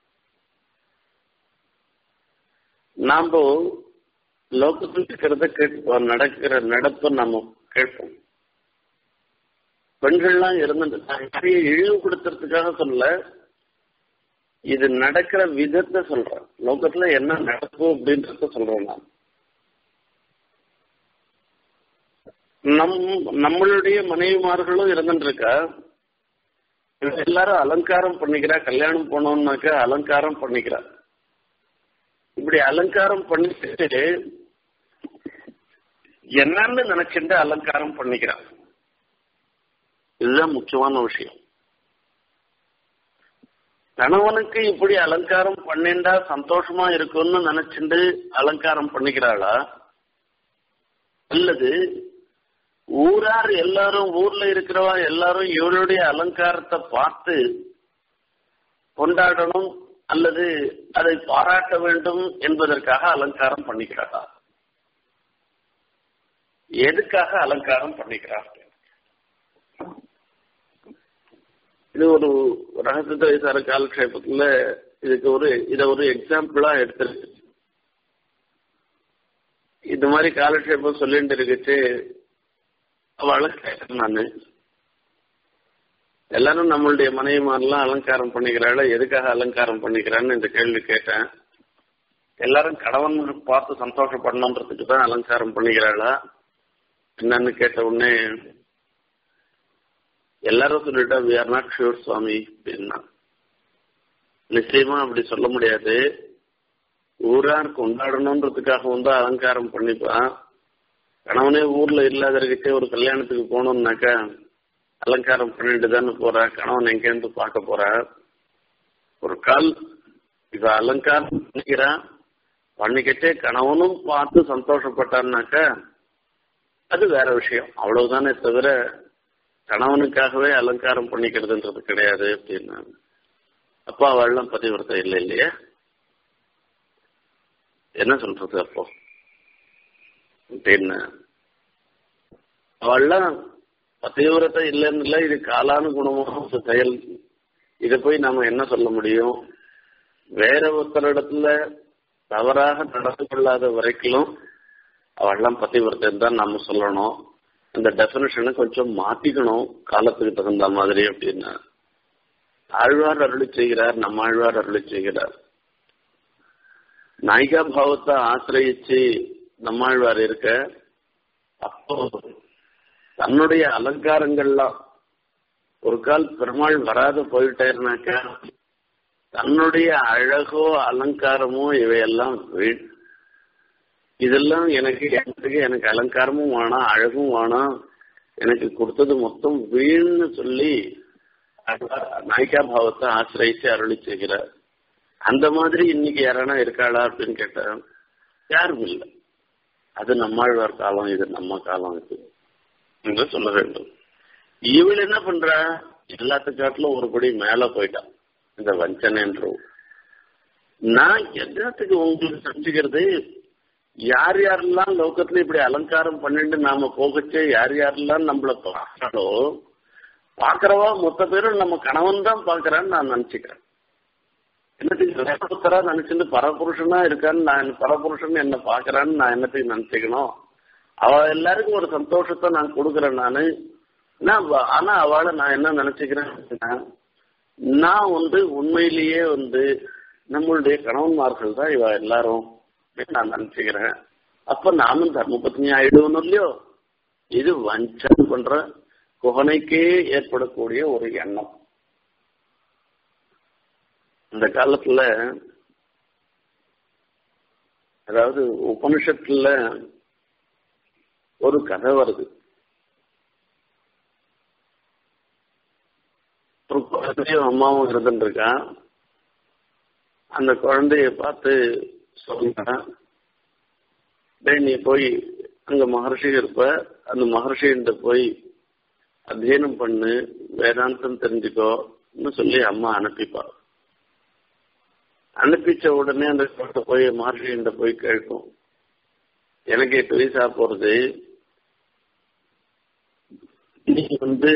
நாம லோகத்தில் இருக்கிறத கேட்போம் நடக்கிற நடப்பை நாம கேட்போம் பெண்கள்லாம் இருந்து நிறைய இழிவுபடுத்துறதுக்காக சொல்ல இது நடக்கிற விதத்தை சொல்றேன் லோகத்துல என்ன நடக்கும் அப்படின்றத சொல்றேன் நான் நம் நம்மளுடைய மனைவிமார்களும் இருந்துருக்கா எல்லாரும் அலங்காரம் பண்ணிக்கிறா கல்யாணம் போனோம்னாக்க அலங்காரம் பண்ணிக்கிறா இப்படி அலங்காரம் பண்ணிட்டு என்னன்னு நினைச்சுட்டு அலங்காரம் பண்ணிக்கிறான் இதுதான் முக்கியமான விஷயம் கணவனுக்கு இப்படி அலங்காரம் பண்ணிண்டா சந்தோஷமா இருக்கும்னு நினைச்சுட்டு அலங்காரம் பண்ணிக்கிறாளா அல்லது ஊரார் எல்லாரும் ஊர்ல இருக்கிறவா எல்லாரும் இவளுடைய அலங்காரத்தை பார்த்து கொண்டாடணும் அல்லது அதை பாராட்ட வேண்டும் என்பதற்காக அலங்காரம் பண்ணிக்கிறாளா எதுக்காக அலங்காரம் பண்ணிக்கிறார் இது ஒரு ரகசியத்தை வைசார காலக்ஷேபத்துல இதுக்கு ஒரு இத ஒரு எக்ஸாம்பிளா எடுத்திருக்கு இந்த மாதிரி காலக்ஷேபம் சொல்லிட்டு இருக்குச்சு அவளை கேட்டேன் நானு எல்லாரும் நம்மளுடைய மனைவி மாதிரிலாம் அலங்காரம் பண்ணிக்கிறாள் எதுக்காக அலங்காரம் பண்ணிக்கிறான்னு இந்த கேள்வி கேட்டேன் எல்லாரும் கணவன் பார்த்து சந்தோஷப்படணுன்றதுக்கு தான் அலங்காரம் பண்ணிக்கிறாளா என்னன்னு கேட்ட உடனே எல்லாரும் சொல்லிட்டா we are not sure swami அப்படின்னா நிச்சயமா அப்படி சொல்ல முடியாது ஊரார் கொண்டாடணுன்றதுக்காக வந்து அலங்காரம் பண்ணிப்பான் கணவனே ஊர்ல இல்லாதவர்கிட்ட ஒரு கல்யாணத்துக்கு போகணும்னாக்கா அலங்காரம் பண்ணிட்டு தானே போறா கணவன் எங்கேருந்து பார்க்க போறா ஒரு கால் இவ அலங்காரம் பண்ணிக்கிறான் பண்ணிக்கிட்டே கணவனும் பார்த்து சந்தோஷப்பட்டான்னாக்கா அது வேற விஷயம் அவ்வளவுதானே தவிர கணவனுக்காகவே அலங்காரம் பண்ணிக்கிறதுன்றது கிடையாது அப்படின்னா அப்பா அவள்லாம் பதிவிரத்தை இல்லை இல்லையா என்ன சொல்றது அப்போ அப்படின்னு அவள்லாம் பதிவிரத்தை இல்லைன்னு இல்லை இது காலானுகுணமான ஒரு செயல் இதை போய் நாம என்ன சொல்ல முடியும் வேற ஒருத்தரிடத்துல தவறாக நடந்து கொள்ளாத வரைக்கும் அவள்லாம் பதிவிரத்தைன்னு தான் நாம சொல்லணும் அந்த டெபினேஷனை கொஞ்சம் மாத்திக்கணும் காலத்துக்கு தகுந்த மாதிரி அப்படின்னா ஆழ்வார் அருளி செய்கிறார் நம்ம ஆழ்வார் அருளி செய்கிறார் நாயிகா பாவத்தை ஆசிரயிச்சு நம்மாழ்வார் இருக்க அப்போ தன்னுடைய அலங்காரங்கள்லாம் ஒரு கால் பெருமாள் வராத போயிட்டாருனாக்கா தன்னுடைய அழகோ அலங்காரமோ இவையெல்லாம் வீண் இதெல்லாம் எனக்கு எனக்கு எனக்கு அலங்காரமும் வேணாம் அழகும் வேணாம் எனக்கு கொடுத்தது மொத்தம் வீண்னு சொல்லி நாயிகா பாவத்தை ஆசிரியிச்சு அருளி செய்கிறார் அந்த மாதிரி இன்னைக்கு யாரானா இருக்காளா அப்படின்னு கேட்டா யாரும் இல்லை அது நம்மாழ்வார் காலம் இது நம்ம காலம் இது என்று சொல்ல வேண்டும் இவள் என்ன பண்றா எல்லாத்துக்காட்டிலும் ஒரு படி மேல போயிட்டான் இந்த வஞ்சனைன்ற நான் எல்லாத்துக்கு உங்களுக்கு செஞ்சுக்கிறது யார் யாரெல்லாம் லோகத்துல இப்படி அலங்காரம் பண்ணிட்டு நாம போகச்சே யார் யாரெல்லாம் நம்மள பார்க்கறோ பாக்குறவா மொத்த பேரும் நம்ம கணவன் தான் பாக்குறான்னு நான் நினைச்சுக்கிறேன் என்னத்துக்கு வேறொருத்தரா நினைச்சிட்டு பரபுருஷனா இருக்கான்னு நான் பரபுருஷன் என்ன பாக்குறான்னு நான் என்னத்துக்கு நினைச்சுக்கணும் அவ எல்லாருக்கும் ஒரு சந்தோஷத்தை நான் கொடுக்குறேன் நானு நான் ஆனா அவளை நான் என்ன நினைச்சுக்கிறேன் நான் வந்து உண்மையிலேயே வந்து நம்மளுடைய கணவன்மார்கள் தான் இவ எல்லாரும் நான் நினைச்சுக்கிறேன் அப்ப நானும் தர்மபத்னி ஆயிடுவோம் இல்லையோ இது வஞ்சம் பண்ற குகனைக்கே ஏற்படக்கூடிய ஒரு எண்ணம் இந்த காலத்துல அதாவது உபனிஷத்துல ஒரு கதை வருது ஒரு குழந்தையும் அம்மாவும் இருந்துருக்கான் அந்த குழந்தைய பார்த்து சொல்லுங்க நீ போய் அங்க மகர்ஷி இருப்ப அந்த மகர்ஷின்ட்டு போய் அத்தியனம் பண்ணு வேதாந்தம் தெரிஞ்சுக்கோன்னு சொல்லி அம்மா அனுப்பிப்பா அனுப்பிச்ச உடனே அந்த குழந்தை போய் மகர்ஷிகிட்ட போய் கேட்கும் எனக்கு எட்டு வயசா போறது நீ வந்து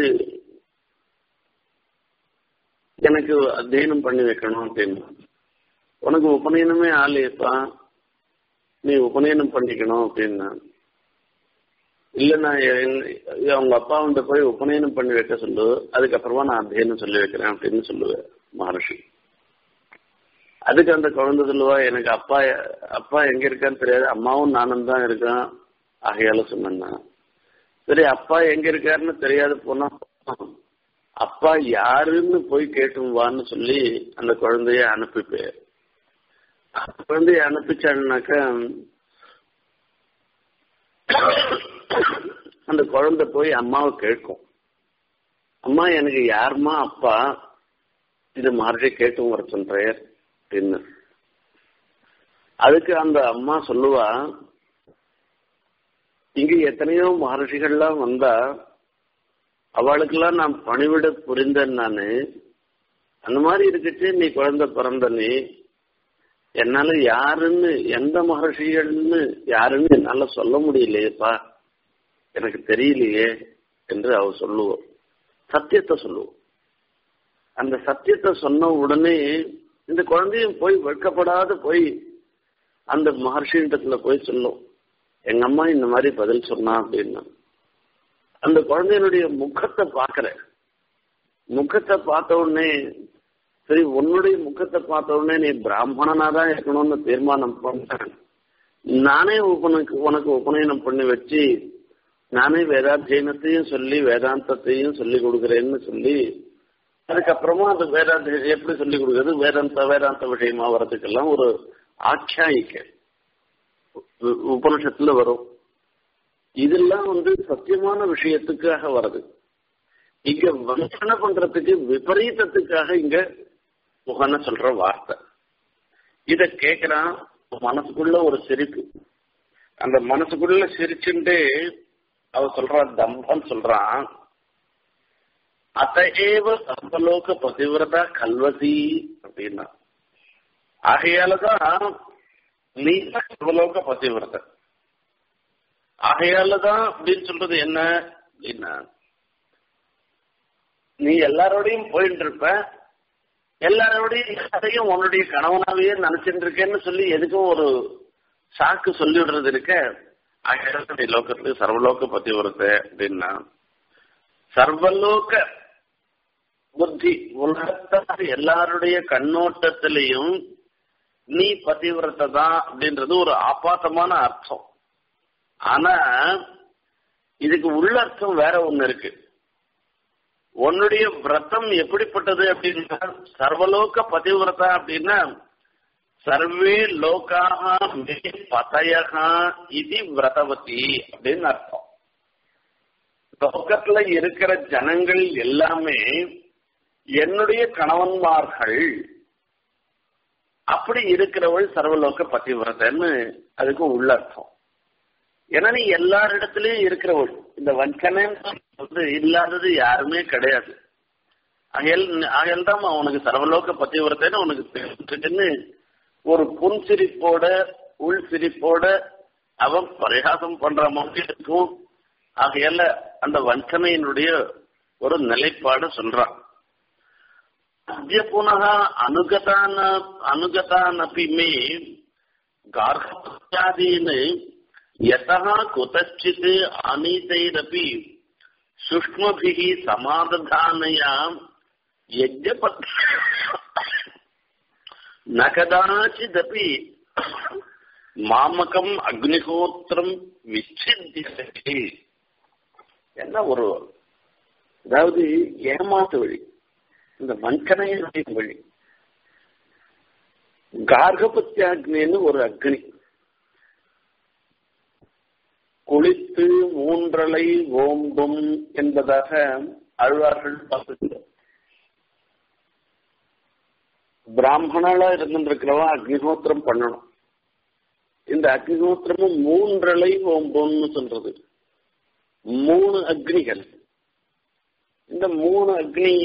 எனக்கு அத்தியனம் பண்ணி வைக்கணும் அப்படின்னு உனக்கு உபநயனமே ஆலையப்பா நீ உபநயனம் பண்ணிக்கணும் அப்படின்னா இல்ல நான் அவங்க அப்பா வந்து போய் உபநயனம் பண்ணி வைக்க சொல்லு அதுக்கப்புறமா நான் அத்தியனம் சொல்லி வைக்கிறேன் அப்படின்னு சொல்லுவேன் மகர்ஷி அதுக்கு அந்த குழந்தை சொல்லுவா எனக்கு அப்பா அப்பா எங்க இருக்கான்னு தெரியாது அம்மாவும் நானும் தான் இருக்கான் ஆகையால சொன்னா சரி அப்பா எங்க இருக்காருன்னு தெரியாது போனா அப்பா யாருன்னு போய் கேட்டும் வான்னு சொல்லி அந்த குழந்தைய அனுப்பிப்பேன் குழந்தைய அனுப்பிச்சான்னாக்க அந்த குழந்தை போய் அம்மாவை கேட்கும் அம்மா எனக்கு யாருமா அப்பா இது மாதிரி கேட்டும் வர சொல்றேன் அப்படின்னு அதுக்கு அந்த அம்மா சொல்லுவா இங்க எத்தனையோ மகர்ஷிகள்லாம் வந்தா அவளுக்கெல்லாம் நான் பணிவிட புரிந்தேன் நானு அந்த மாதிரி இருக்குச்சு நீ குழந்தை பிறந்த நீ என்னால யாருன்னு எந்த மகர்ஷிகள்னு யாருன்னு என்னால சொல்ல முடியலையேப்பா எனக்கு தெரியலையே என்று அவ சொல்லுவோம் சத்தியத்தை சொல்லுவோம் அந்த சத்தியத்தை சொன்ன உடனே இந்த குழந்தையும் போய் வெட்கப்படாத போய் அந்த மகர்ஷின்றத்துல போய் சொல்லும் எங்க அம்மா இந்த மாதிரி பதில் சொன்னா அப்படின்னா அந்த குழந்தையினுடைய முகத்தை பாக்குறேன் முகத்தை பார்த்த உடனே சரி உன்னுடைய முகத்தை பார்த்த உடனே நீ பிராமணனா தான் இருக்கணும்னு தீர்மானம் பண்ணேன் நானே உனக்கு உனக்கு உபநயனம் பண்ணி வச்சு நானே வேதாத்தியனத்தையும் சொல்லி வேதாந்தத்தையும் சொல்லி கொடுக்குறேன்னு சொல்லி அதுக்கப்புறமா அது வேதாந்த எப்படி சொல்லி கொடுக்குறது வேதாந்த வேதாந்த விஷயமா வர்றதுக்கெல்லாம் ஒரு ஆக்கியாயிக்க உபனிஷத்துல வரும் இதெல்லாம் வந்து சத்தியமான விஷயத்துக்காக வருது இங்க வஞ்சனை பண்றதுக்கு விபரீதத்துக்காக இங்க முகன சொல்ற வார்த்தை இத கேக்குறான் மனசுக்குள்ள ஒரு சிரிப்பு அந்த மனசுக்குள்ள சிரிச்சுட்டு அவ சொல்றான் தம்பம் சொல்றான் அத்தையேவ சர்வலோக பதிவிரதா கல்வசி அப்படின்னா ஆகையாலதான் நீ சர்வலோக பதிவிரத ஆகையாலதான் அப்படின்னு சொல்றது என்ன அப்படின்னா நீ எல்லாரோடையும் போயிட்டு இருப்ப எல்லாரோடையும் எல்லாரையும் உன்னுடைய கணவனாவே நினைச்சிட்டு இருக்கேன்னு சொல்லி எதுக்கும் ஒரு சாக்கு சொல்லிவிடுறது இருக்க ஆயிரத்தி நீ லோகத்துக்கு சர்வலோக பத்தி வருது அப்படின்னா சர்வலோக புத்தி உலகத்தார் எல்லாருடைய கண்ணோட்டத்திலையும் நீ பதிவிரத்தை தான் அப்படின்றது ஒரு ஆபாசமான அர்த்தம் ஆனா இதுக்கு உள்ளர்த்தம் வேற ஒண்ணு இருக்கு உன்னுடைய விரதம் எப்படிப்பட்டது அப்படின்னா சர்வலோக பதிவிரதா அப்படின்னா சர்வே லோகாக மே பதயகா இது விரதவதி அப்படின்னு அர்த்தம் லோகத்துல இருக்கிற ஜனங்கள் எல்லாமே என்னுடைய கணவன்மார்கள் அப்படி இருக்கிறவள் சர்வலோக பதிவிரதன்னு அதுக்கு உள்ளர்த்தம் ஏன்னா நீ எல்லாரிடத்திலயும் இருக்கிறவள் இந்த வஞ்சனை வந்து இல்லாதது யாருமே கிடையாது அயல் அயல் தான் அவனுக்கு சர்வலோக பதிவிரத்தைன்னு உனக்கு தெரிஞ்சுன்னு ஒரு புன் சிரிப்போட உள் சிரிப்போட அவன் பரிகாசம் பண்ற மாதிரி இருக்கும் ஆகையால அந்த வஞ்சனையினுடைய ஒரு நிலைப்பாடு சொல்றான் अद्य पुनः अनुगतान अनुगतानपि मे गार्हपत्यादीन् यतः कुतश्चित् आनीतैरपि सूक्ष्मभिः समादधानया यद्यप न कदाचिदपि மாமகம் அக்னிஹோத்திரம் விச்சித்தியதே என்ன ஒரு அதாவது ஏமாத்து வழி இந்த வஞ்சனையினுடைய வழி கார்கபத்தியாக்னின்னு ஒரு அக்னி குளித்து மூன்றலை ஓம்பும் என்பதாக அழ்வார்கள் பார்த்துக்கிறார் பிராமணாலா இருந்துருக்கிறவா அக்னிஹோத்திரம் பண்ணணும் இந்த அக்னிஹோத்திரமும் மூன்றலை ஓம்பும்னு சொல்றது மூணு அக்னிகள் இந்த மூணு அக்னிய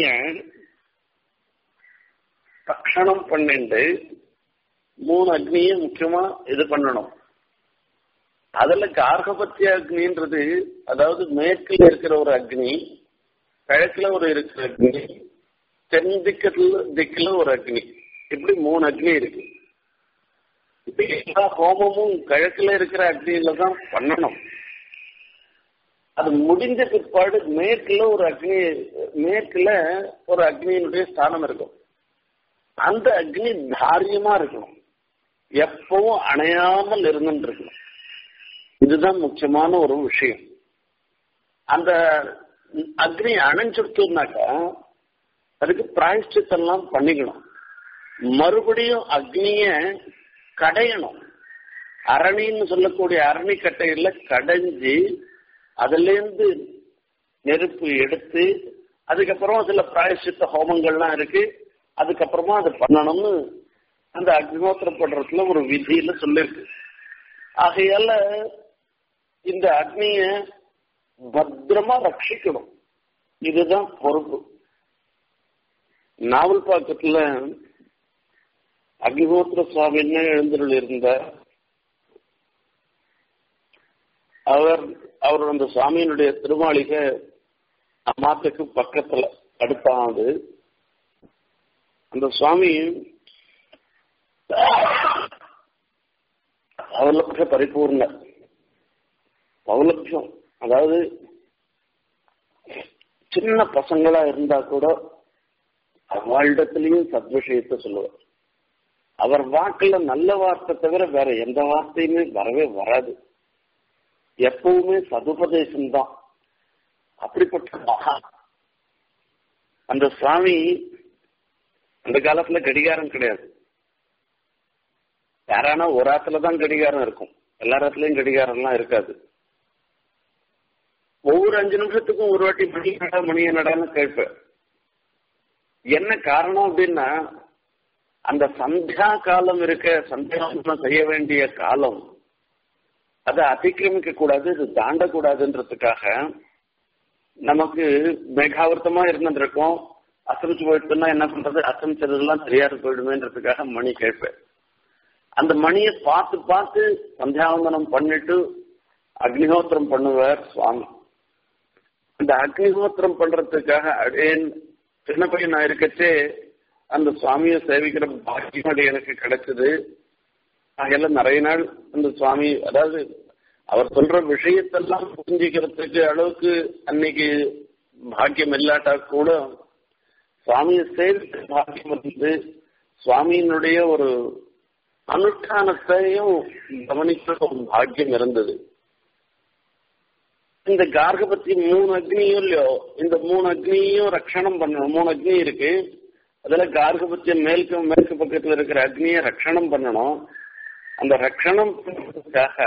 தக்ஷணம் பண்ணிட்டு மூணு அக்னியை முக்கியமா இது பண்ணணும் அதுல கார்கபத்திய அக்னின்றது அதாவது மேற்குல இருக்கிற ஒரு அக்னி கிழக்குல ஒரு இருக்கிற அக்னி தென் திக்கத்துல திக்குல ஒரு அக்னி இப்படி மூணு அக்னி இருக்கு இப்ப எல்லா ஹோமமும் கிழக்குல இருக்கிற அக்னியில தான் பண்ணணும் அது முடிஞ்ச பிற்பாடு மேற்குல ஒரு அக்னி மேற்குல ஒரு அக்னியினுடைய ஸ்தானம் இருக்கும் அந்த அக்னி தாரியமா இருக்கணும் எப்பவும் அணையாமல் இருந்துட்டு இருக்கணும் இதுதான் முக்கியமான ஒரு விஷயம் அந்த அக்னி அணைஞ்சுடுத்துனாக்கா அதுக்கு பிராயஷ்டித்தெல்லாம் பண்ணிக்கணும் மறுபடியும் அக்னிய கடையணும் அரணின்னு சொல்லக்கூடிய அரணி கட்டையில கடைஞ்சு அதுல இருந்து நெருப்பு எடுத்து அதுக்கப்புறம் சில பிராயசித்த ஹோமங்கள்லாம் இருக்கு அதுக்கப்புறமா அது பண்ணணும்னு அந்த அக்னிஹோத்திரம் பண்றதுல ஒரு விதியில சொல்லிருக்கு ஆகையால இந்த அக்னிய பத்திரமா ரட்சிக்கணும் இதுதான் பொறுப்பு நாவல் பாக்கத்துல அக்னிஹோத்திர சுவாமின்னு எழுந்தருள் இருந்தார் அவர் அவர் அந்த சுவாமியினுடைய திருமாளிகை அம்மாத்துக்கு பக்கத்துல அடுத்தாது அந்த சுவாமி பௌலபிய பரிபூர்ண பௌலபியம் அதாவது சின்ன பசங்களா இருந்தா கூட அவளிடத்திலையும் சத்விஷயத்தை சொல்லுவார் அவர் வாக்குல நல்ல வார்த்தை தவிர வேற எந்த வார்த்தையுமே வரவே வராது எப்பவுமே சதுபதேசம் தான் அப்படிப்பட்ட மகா அந்த சுவாமி அந்த காலத்துல கடிகாரம் கிடையாது யாரானா ஒரு ஆத்துல தான் கடிகாரம் இருக்கும் எல்லா இடத்துலயும் கடிகாரம்லாம் இருக்காது ஒவ்வொரு அஞ்சு நிமிஷத்துக்கும் ஒரு வாட்டி மணி நட மணிய நடான்னு கேட்பேன் என்ன காரணம் அப்படின்னா அந்த சந்தியா காலம் இருக்க சந்தியாவந்தனம் செய்ய வேண்டிய காலம் அதை அதிக்கிரமிக்க கூடாது இது தாண்டக்கூடாதுன்றதுக்காக நமக்கு மேகாவர்த்தமா இருந்திருக்கோம் அசமிச்சு போயிட்டுன்னா என்ன பண்றது அசமிச்சதெல்லாம் தெரியாது போயிடுமேன்றதுக்காக மணி கேட்பேன் அந்த மணியை பார்த்து பார்த்து சந்தியாவந்தனம் பண்ணிட்டு அக்னிஹோத்திரம் பண்ணுவார் சுவாமி இந்த அக்னிஹோத்திரம் பண்றதுக்காக அடேன் சின்ன பையன் நான் இருக்கச்சே அந்த சுவாமியை சேவிக்கிற பாக்கியம் எனக்கு கிடைச்சது அதெல்லாம் நிறைய நாள் அந்த சுவாமி அதாவது அவர் சொல்ற விஷயத்தெல்லாம் புரிஞ்சுக்கிறதுக்கு அளவுக்கு அன்னைக்கு பாக்கியம் இல்லாட்டா கூட சுவாமியை சேவித்த பாக்கியம் இருந்து சுவாமியினுடைய ஒரு அனுஷ்டானத்தையும் கவனிக்க ஒரு பாக்கியம் இருந்தது இந்த கார்கபத்தி மூணு அக்னியும் இல்லையோ இந்த மூணு அக்னியும் ரட்சணம் பண்ணணும் மூணு அக்னி இருக்கு அதுல கார்கபத்தியம் மேற்கு மேற்கு பக்கத்துல இருக்கிற அக்னியை ரட்சணம் பண்ணணும் அந்த ரட்சணம் பண்றதுக்காக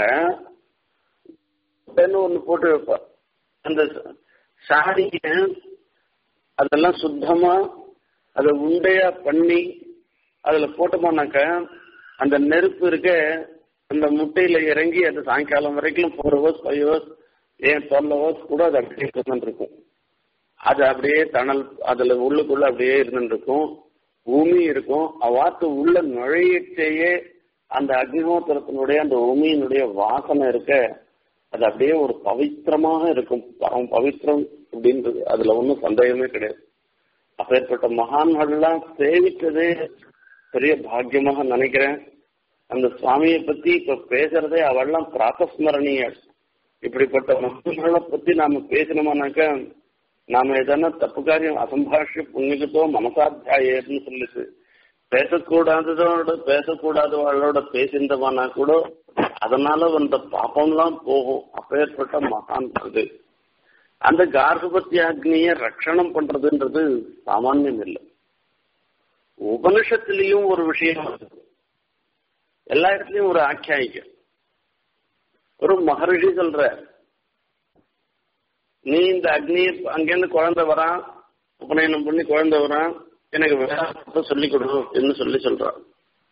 ஒண்ணு போட்டு வைப்பா அந்த சாடிய அதெல்லாம் சுத்தமா அதை உண்டையா பண்ணி அதுல போட்டோம்னாக்க அந்த நெருப்பு இருக்க அந்த முட்டையில இறங்கி அது சாயங்காலம் வரைக்கும் ஃபோர் ஹவர்ஸ் ஃபைவ் ஹவர்ஸ் ஏன் டுவெல் ஹவர்ஸ் கூட அது அப்படியே இருந்துட்டு இருக்கும் அது அப்படியே தணல் அதுல உள்ளுக்குள்ள அப்படியே இருந்துட்டு இருக்கும் பூமி இருக்கும் அவாத்து உள்ள நுழையச்சேயே அந்த அக்னிஹோத்திரத்தினுடைய அந்த பூமியினுடைய வாசனை இருக்க அது அப்படியே ஒரு பவித்திரமாக இருக்கும் அவன் பவித்திரம் அப்படின்றது அதுல ஒன்றும் சந்தேகமே கிடையாது அப்பேற்பட்ட மகான்கள்லாம் சேவித்ததே பெரிய பாக்கியமாக நினைக்கிறேன் அந்த சுவாமியை பத்தி இப்ப பேசுறதே அவெல்லாம் பிராத்தஸ்மரணிய இப்படிப்பட்ட மகான்களை பத்தி நாம பேசணுமானாக்க நாம எதனா தப்பு காரியம் அசம்பாஷ்ய புண்ணியத்தோ மனசாத்தியாயன்னு சொல்லிச்சு பேசக்கூடாததோட பேசக்கூடாதவளோட பேசியிருந்தவானா கூட அதனால வந்த பாப்பம்லாம் போகும் அப்பேற்பட்ட மகான் அது அந்த கார்கபத்தி அக்னிய ரட்சணம் பண்றதுன்றது சாமானியம் இல்லை உபனிஷத்திலையும் ஒரு விஷயம் இருக்கு. எல்லா இடத்துலயும் ஒரு ஆக்கியாயிக்க ஒரு மகரிஷி சொல்ற நீ இந்த அக்னி அங்கேருந்து குழந்தை வரான் உபநயனம் பண்ணி குழந்தை வரான் எனக்கு வேதாந்தத்தை சொல்லிக் கொடு அப்படின்னு சொல்லி சொல்றான்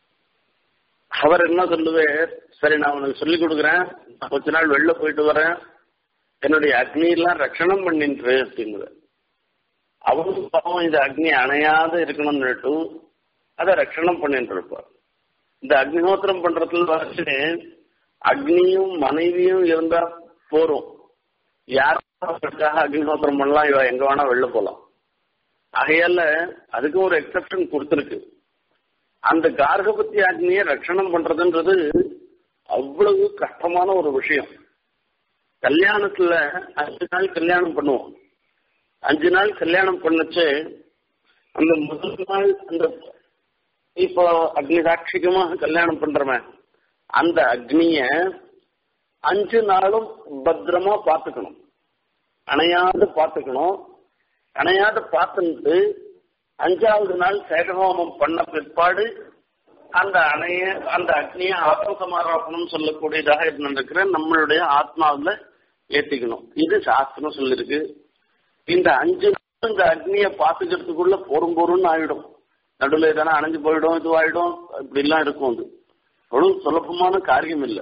அவர் என்ன சொல்லுவார் சரி நான் உனக்கு சொல்லிக் கொடுக்குறேன் நான் கொஞ்ச நாள் வெளில போயிட்டு வரேன் என்னுடைய அக்னியெல்லாம் ரட்சணம் பண்ணின்று அப்படிங்குற அவனும் பாவம் இந்த அக்னி அணையாத இருக்கணும்னுட்டு அதை ரட்சணம் பண்ணிட்டு இருப்பார் இந்த அக்னிஹோத்திரம் பண்றதுல வச்சு அக்னியும் மனைவியும் இருந்தா போறோம் யாருக்காக அக்னிஹோத்திரம் பண்ணலாம் இவ எங்க வேணா வெளில போலாம் ஆகையால அதுக்கு ஒரு எக்ஸப்ஷன் கொடுத்துருக்கு அந்த கார்கபத்தி அக்னியை ரட்சணம் பண்றதுன்றது அவ்வளவு கஷ்டமான ஒரு விஷயம் கல்யாணத்துல அஞ்சு நாள் கல்யாணம் பண்ணுவோம் அஞ்சு நாள் கல்யாணம் பண்ணுச்சு அந்த முதல் நாள் அந்த இப்போ அக்னி சாட்சிகமாக கல்யாணம் பண்றவன் அந்த அக்னிய அஞ்சு நாளும் பத்திரமா பார்த்துக்கணும் அணையாது பார்த்துக்கணும் அணையாத பார்த்துட்டு அஞ்சாவது நாள் சேகஹோமம் பண்ண பிற்பாடு அந்த அணைய அந்த அக்னியை ஆத்ம சமாரோபணம் சொல்லக்கூடியதாக இருந்திருக்கிற நம்மளுடைய ஆத்மாவில் ஏத்திக்கணும் இது சாஸ்திரம் சொல்லிருக்கு இந்த அஞ்சு நாள் இந்த அக்னியை பார்த்துக்கிறதுக்குள்ள பொறும் பொருன்னு ஆயிடும் நடுவில் எதனா அணைஞ்சு போயிடும் இதுவாயிடும் இப்படிலாம் இருக்கும் அது அவ்வளவு சுலபமான காரியம் இல்லை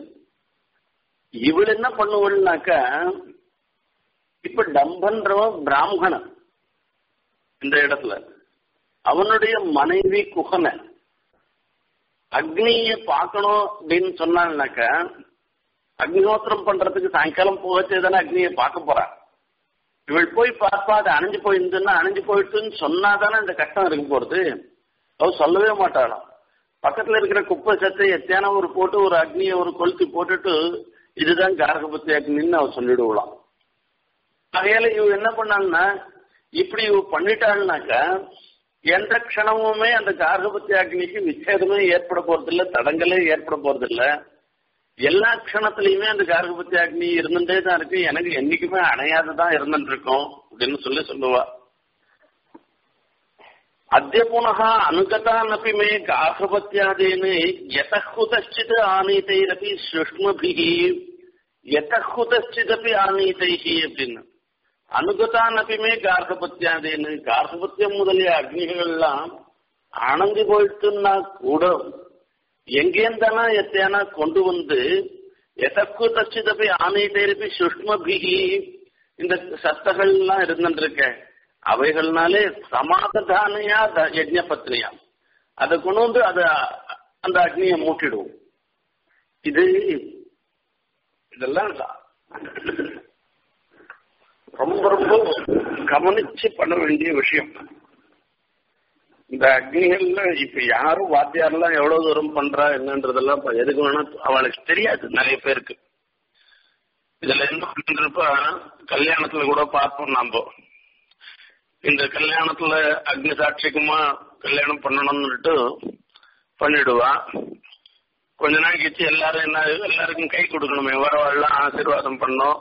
இவள் என்ன பண்ணுவள்னாக்க இப்ப டம்பன்றவன் பிராமணன் இந்த இடத்துல அவனுடைய மனைவி குகனை அக்னிய பார்க்கணும் அப்படின்னு சொன்னான்னாக்க அக்னிஹோத்திரம் பண்றதுக்கு சாயங்காலம் போகச்சே தானே அக்னியை பார்க்க போறான் இவள் போய் பார்ப்பா அது அணைஞ்சு போயிருந்துன்னா அணைஞ்சு போயிட்டுன்னு சொன்னாதானே இந்த கஷ்டம் இருக்க போறது அவ சொல்லவே மாட்டாளாம் பக்கத்துல இருக்கிற குப்பை சத்தை எத்தியான ஒரு போட்டு ஒரு அக்னியை ஒரு கொளுத்தி போட்டுட்டு இதுதான் காரகபத்தி அக்னின்னு அவ சொல்லிடுவலாம் அதையால இவ என்ன பண்ணாங்கன்னா இப்படி இவ பண்ணிட்டாள்னாக்கா எந்த க்ஷணமுமே அந்த கார்கபத்தி அக்னிக்கு விச்சேதமே ஏற்பட போறதில்ல தடங்களே ஏற்பட போறதில்ல எல்லா க்ஷணத்திலயுமே அந்த கார்கபத்தி அக்னி இருந்துட்டே தான் இருக்கு எனக்கு என்னைக்குமே அணையாததான் இருந்துட்டு இருக்கும் அப்படின்னு சொல்லி சொல்லுவா அத்திய புனः அனுகதானப்பி மே கார்கபத்தியாதேன்னு யதகுதச்சித் ஆனீதைரப்பி சுஷ்மபிகி யதகுதச்சிதப்பி ஆனீதைஹி அப்படின்னு அனுகதானப்பிமே கார்கபத்தியாதேன்னு கார்கபத்தியம் முதலிய அக்னிகள்லாம் அணங்கு போயிட்டுன்னா கூட எங்கேந்தானா எத்தையானா கொண்டு வந்து எதற்கு தச்சிதப்பி ஆணை தேரப்பி சுஷ்மபிகி இந்த சத்தங்கள்லாம் இருந்துருக்க அவைகள்னாலே சமாதானையா யஜ்ஞ பத்னியா அதை கொண்டு வந்து அதை அந்த அக்னியை மூட்டிடுவோம் இது இதெல்லாம் ரொம்ப ரொம்ப கவனிச்சு பண்ண வேண்டிய விஷயம் இந்த அக்னிகள்ல இப்ப யாரும் வாத்தியாரெல்லாம் எவ்வளவு தூரம் பண்றா என்னன்றதெல்லாம் இப்ப எதுக்கு வேணா அவளுக்கு தெரியாது நிறைய பேருக்கு இதுல என்ன பண்றப்ப கல்யாணத்துல கூட பார்ப்போம் நாம இந்த கல்யாணத்துல அக்னி சாட்சிக்குமா கல்யாணம் பண்ணணும்னுட்டு பண்ணிடுவா கொஞ்ச நாள் கழிச்சு எல்லாரும் என்ன எல்லாருக்கும் கை கொடுக்கணுமே வரவாள்லாம் ஆசீர்வாதம் பண்ணோம்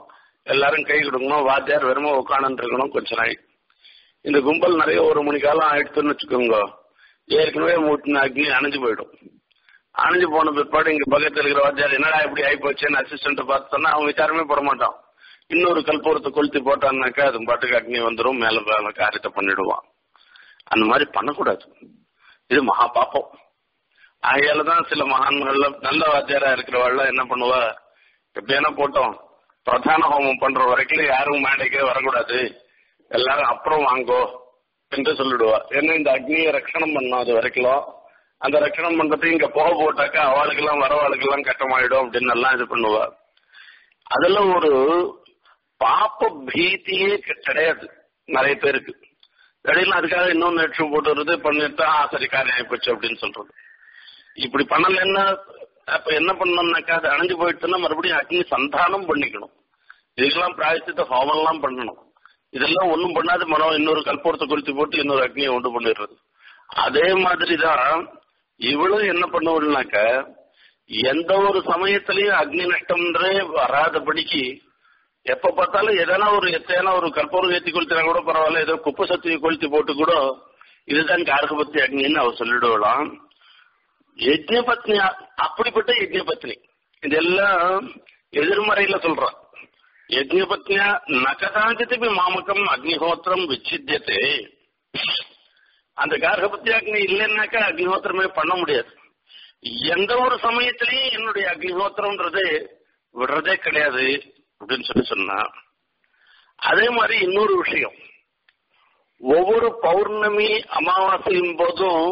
எல்லாரும் கை கொடுக்கணும் வாத்தியார் வெறும உட்காந்து இருக்கணும் கொஞ்ச நாள் இந்த கும்பல் நிறைய ஒரு மணி காலம் ஆயிடுச்சுன்னு வச்சுக்கோங்க ஏற்கனவே மூட்டின அக்னி அணைஞ்சு போயிடும் அணைஞ்சு போன பிற்பாடு இங்க பக்கத்துல இருக்கிற வாத்தியார் என்னடா இப்படி ஆகி போச்சுன்னு அசிஸ்டன்ட் பார்த்து சொன்னா அவன் விசாரமே போட மாட்டான் இன்னொரு கல்பூரத்தை கொளுத்தி போட்டான்னாக்கா அது பாட்டுக்கு அக்னி வந்துடும் மேல மேல காரியத்தை பண்ணிடுவான் அந்த மாதிரி பண்ணக்கூடாது இது மகா பாப்பம் ஆகையால தான் சில மகான்கள்ல நல்ல வாத்தியாரா இருக்கிறவாள்லாம் என்ன பண்ணுவா எப்படியான போட்டோம் பிரதான ஹோமம் பண்ற வரைக்கும் யாரும் மேடைக்கே வரக்கூடாது எல்லாரும் அப்புறம் வாங்கோ என்று சொல்லிடுவா ஏன்னா இந்த அக்னியை ரட்சணம் பண்ணோம் அது வரைக்கும் அந்த ரட்சணம் பண்றதுக்கு இங்க போக போட்டாக்கா அவளுக்கெல்லாம் வரவாளுக்கெல்லாம் கட்டமாயிடும் அப்படின்னு எல்லாம் இது பண்ணுவா அதெல்லாம் ஒரு பாப்ப பீதியே கிடையாது நிறைய பேருக்கு இடையில அதுக்காக இன்னொன்னு லட்சம் போட்டு வருது பண்ணிட்டு ஆ சரி காரியம் ஆயிப்போச்சு அப்படின்னு சொல்றது இப்படி பண்ணலன்னா அப்ப என்ன பண்ணணும்னாக்கா அது அணைஞ்சு போயிட்டுன்னா மறுபடியும் அக்னி சந்தானம் பண்ணிக்கணும் இதுக்கெல்லாம் பிராயசித்த ஹோமம்லாம் பண்ணணும் இதெல்லாம் ஒன்றும் பண்ணாத மனம் இன்னொரு கற்பூரத்தை குறித்து போட்டு இன்னொரு அக்னியை உண்டு பண்ணிடுறது அதே மாதிரி தான் இவளும் என்ன பண்ணுவள்னாக்க எந்த ஒரு சமயத்திலையும் அக்னி நஷ்டம்ன்றே வராதபடிக்கு எப்ப பார்த்தாலும் எதனா ஒரு எத்தனா ஒரு கற்பூரம் ஏற்றி கொளுத்தினா கூட பரவாயில்ல ஏதோ குப்பை சத்தியை கொளுத்தி போட்டு கூட இதுதான் கார்கபத்தி அக்னின்னு அவர் சொல்லிடுவலாம் யஜ்ஞபத்னி அப்படிப்பட்ட யஜ்ஞபத்னி இதெல்லாம் எதிர்மறையில சொல்றான் யஜ்ஞபத்னியா நகதாஞ்சித்து மாமக்கம் அக்னிஹோத்திரம் விச்சித்தியத்தை அந்த கார்கபத்தி அக்னி இல்லைன்னாக்கா அக்னிஹோத்திரமே பண்ண முடியாது எந்த ஒரு சமயத்திலையும் என்னுடைய அக்னிஹோத்திரம்ன்றது விடுறதே கிடையாது அப்படின்னு சொல்லி சொன்னா அதே மாதிரி இன்னொரு விஷயம் ஒவ்வொரு பௌர்ணமி அமாவாசையும் போதும்